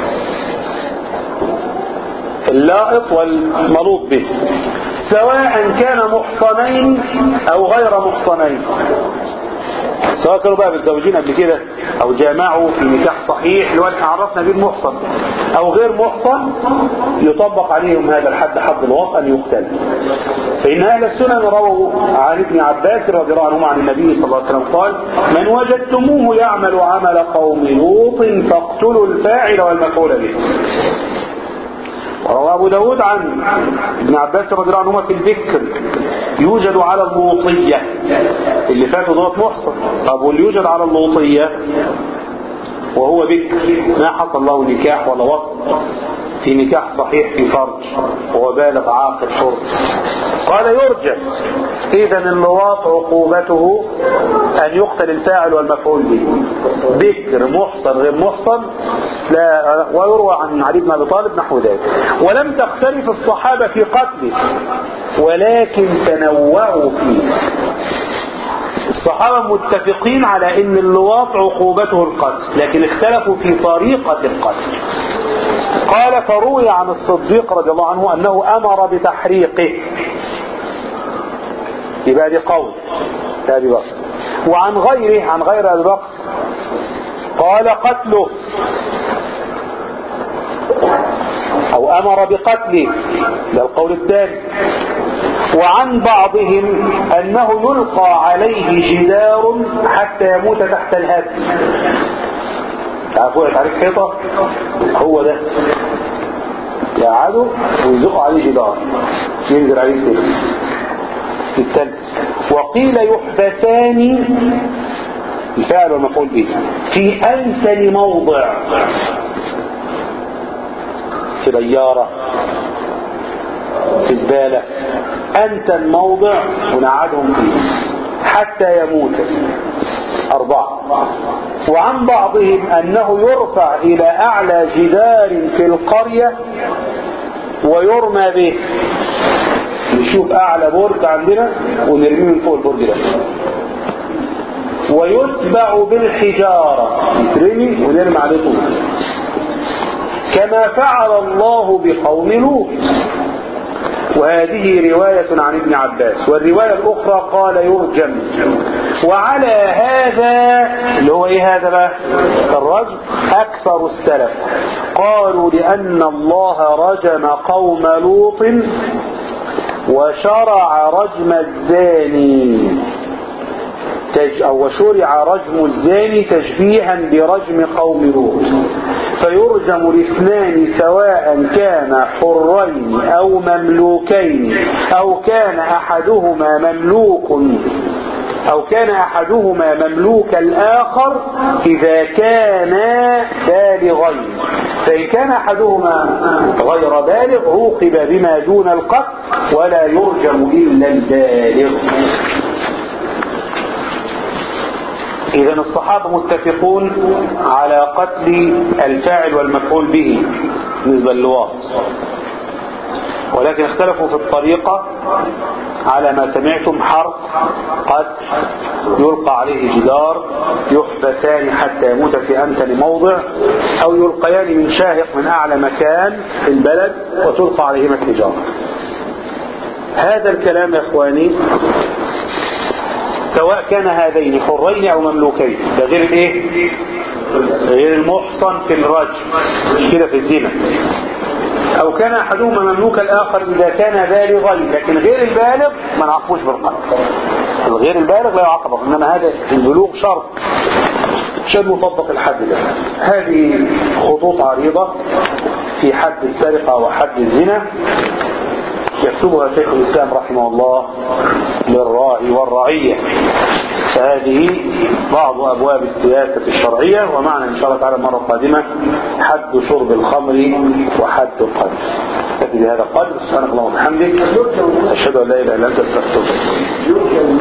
اللائط والملوط به سواء كان محصنين أو غير محصنين سواء كانوا بقى متزوجين قبل كده او جامعوا في نكاح صحيح اللي هو احنا عرفنا به المحصن او غير محصن يطبق عليهم هذا الحد حد الوطء ان يقتل فان اهل السنن رووا عن ابن عباس رضي الله عنهما عن النبي صلى الله عليه وسلم قال من وجدتموه يعمل عمل قوم لوط فاقتلوا الفاعل والمفعول به وروى أبو داود عن ابن عباس رضي الله عنهما في الذكر يوجد على اللوطية اللي فاتوا دوت محصن طب واللي يوجد على اللوطية وهو بكر ما حصل له نكاح ولا وطن في نكاح صحيح في فرج وهو بالغ عاقل حر قال يرجم اذا اللواط عقوبته ان يقتل الفاعل والمفعول به بكر محصن غير محصن لا ويروى عن علي بن ابي طالب نحو ذلك ولم تختلف الصحابه في قتله ولكن تنوعوا فيه الصحابة متفقين على ان اللواط عقوبته القتل لكن اختلفوا في طريقة القتل قال فروي عن الصديق رضي الله عنه انه امر بتحريقه يبقى دي قول ابي بكر وعن غيره عن غير ابي بكر قال قتله او امر بقتله ده القول الثاني وعن بعضهم انه يلقى عليه جدار حتى يموت تحت الهدم تعرفوا تعريف حيطة هو ده يقعدوا ويزقوا عليه جدار ينزل عليه كده في التلج وقيل يحبسان الفعل والمفعول به في أنسن موضع في بيارة في زبالة أنسن موضع ونقعدهم فيه حتى يموت أربعة وعن بعضهم أنه يرفع إلى أعلى جدار في القرية ويرمى به نشوف أعلى برج عندنا ونرميه من فوق البرج ده ويتبع بالحجارة يترمي ونرمي عليه طول كما فعل الله بقوم لوط وهذه رواية عن ابن عباس والرواية الأخرى قال يرجم وعلى هذا اللي هو ايه هذا بقى الرجم أكثر السلف قالوا لأن الله رجم قوم لوط وشرع رجم الزاني تج أو وشرع رجم الزاني تشبيها برجم قوم لوط فيرجم الاثنان سواء كان حرين أو مملوكين أو كان أحدهما مملوك أو كان أحدهما مملوك الآخر إذا كانا بالغين فإن كان أحدهما غير بالغ عوقب بما دون القتل ولا يرجم إلا البالغ إذا الصحابة متفقون على قتل الفاعل والمفعول به بالنسبة للواط ولكن اختلفوا في الطريقة على ما سمعتم حرق قتل يلقى عليه جدار يحبسان حتى يموت في أمثل موضع أو يلقيان من شاهق من أعلى مكان في البلد وتلقى عليهما الحجارة هذا الكلام يا إخواني سواء كان هذين حرين او مملوكين ده غير الايه غير المحصن في الرجل مش كده في الزنا او كان احدهما مملوك الاخر اذا كان بالغين لكن غير البالغ ما نعاقبوش بالقتل الغير البالغ لا يعاقب انما هذا البلوغ شرط عشان يطبق الحد ده هذه خطوط عريضة في حد السرقة وحد الزنا يكتبها شيخ الإسلام رحمه الله للراعي والرعية فهذه بعض أبواب السياسة الشرعية ومعنى إن شاء الله تعالى مرة قادمة حد شرب الخمر وحد القتل نكتفي بهذا القدر سبحانك اللهم وبحمدك أشهد أن لا إله إلا أنت أستغفرك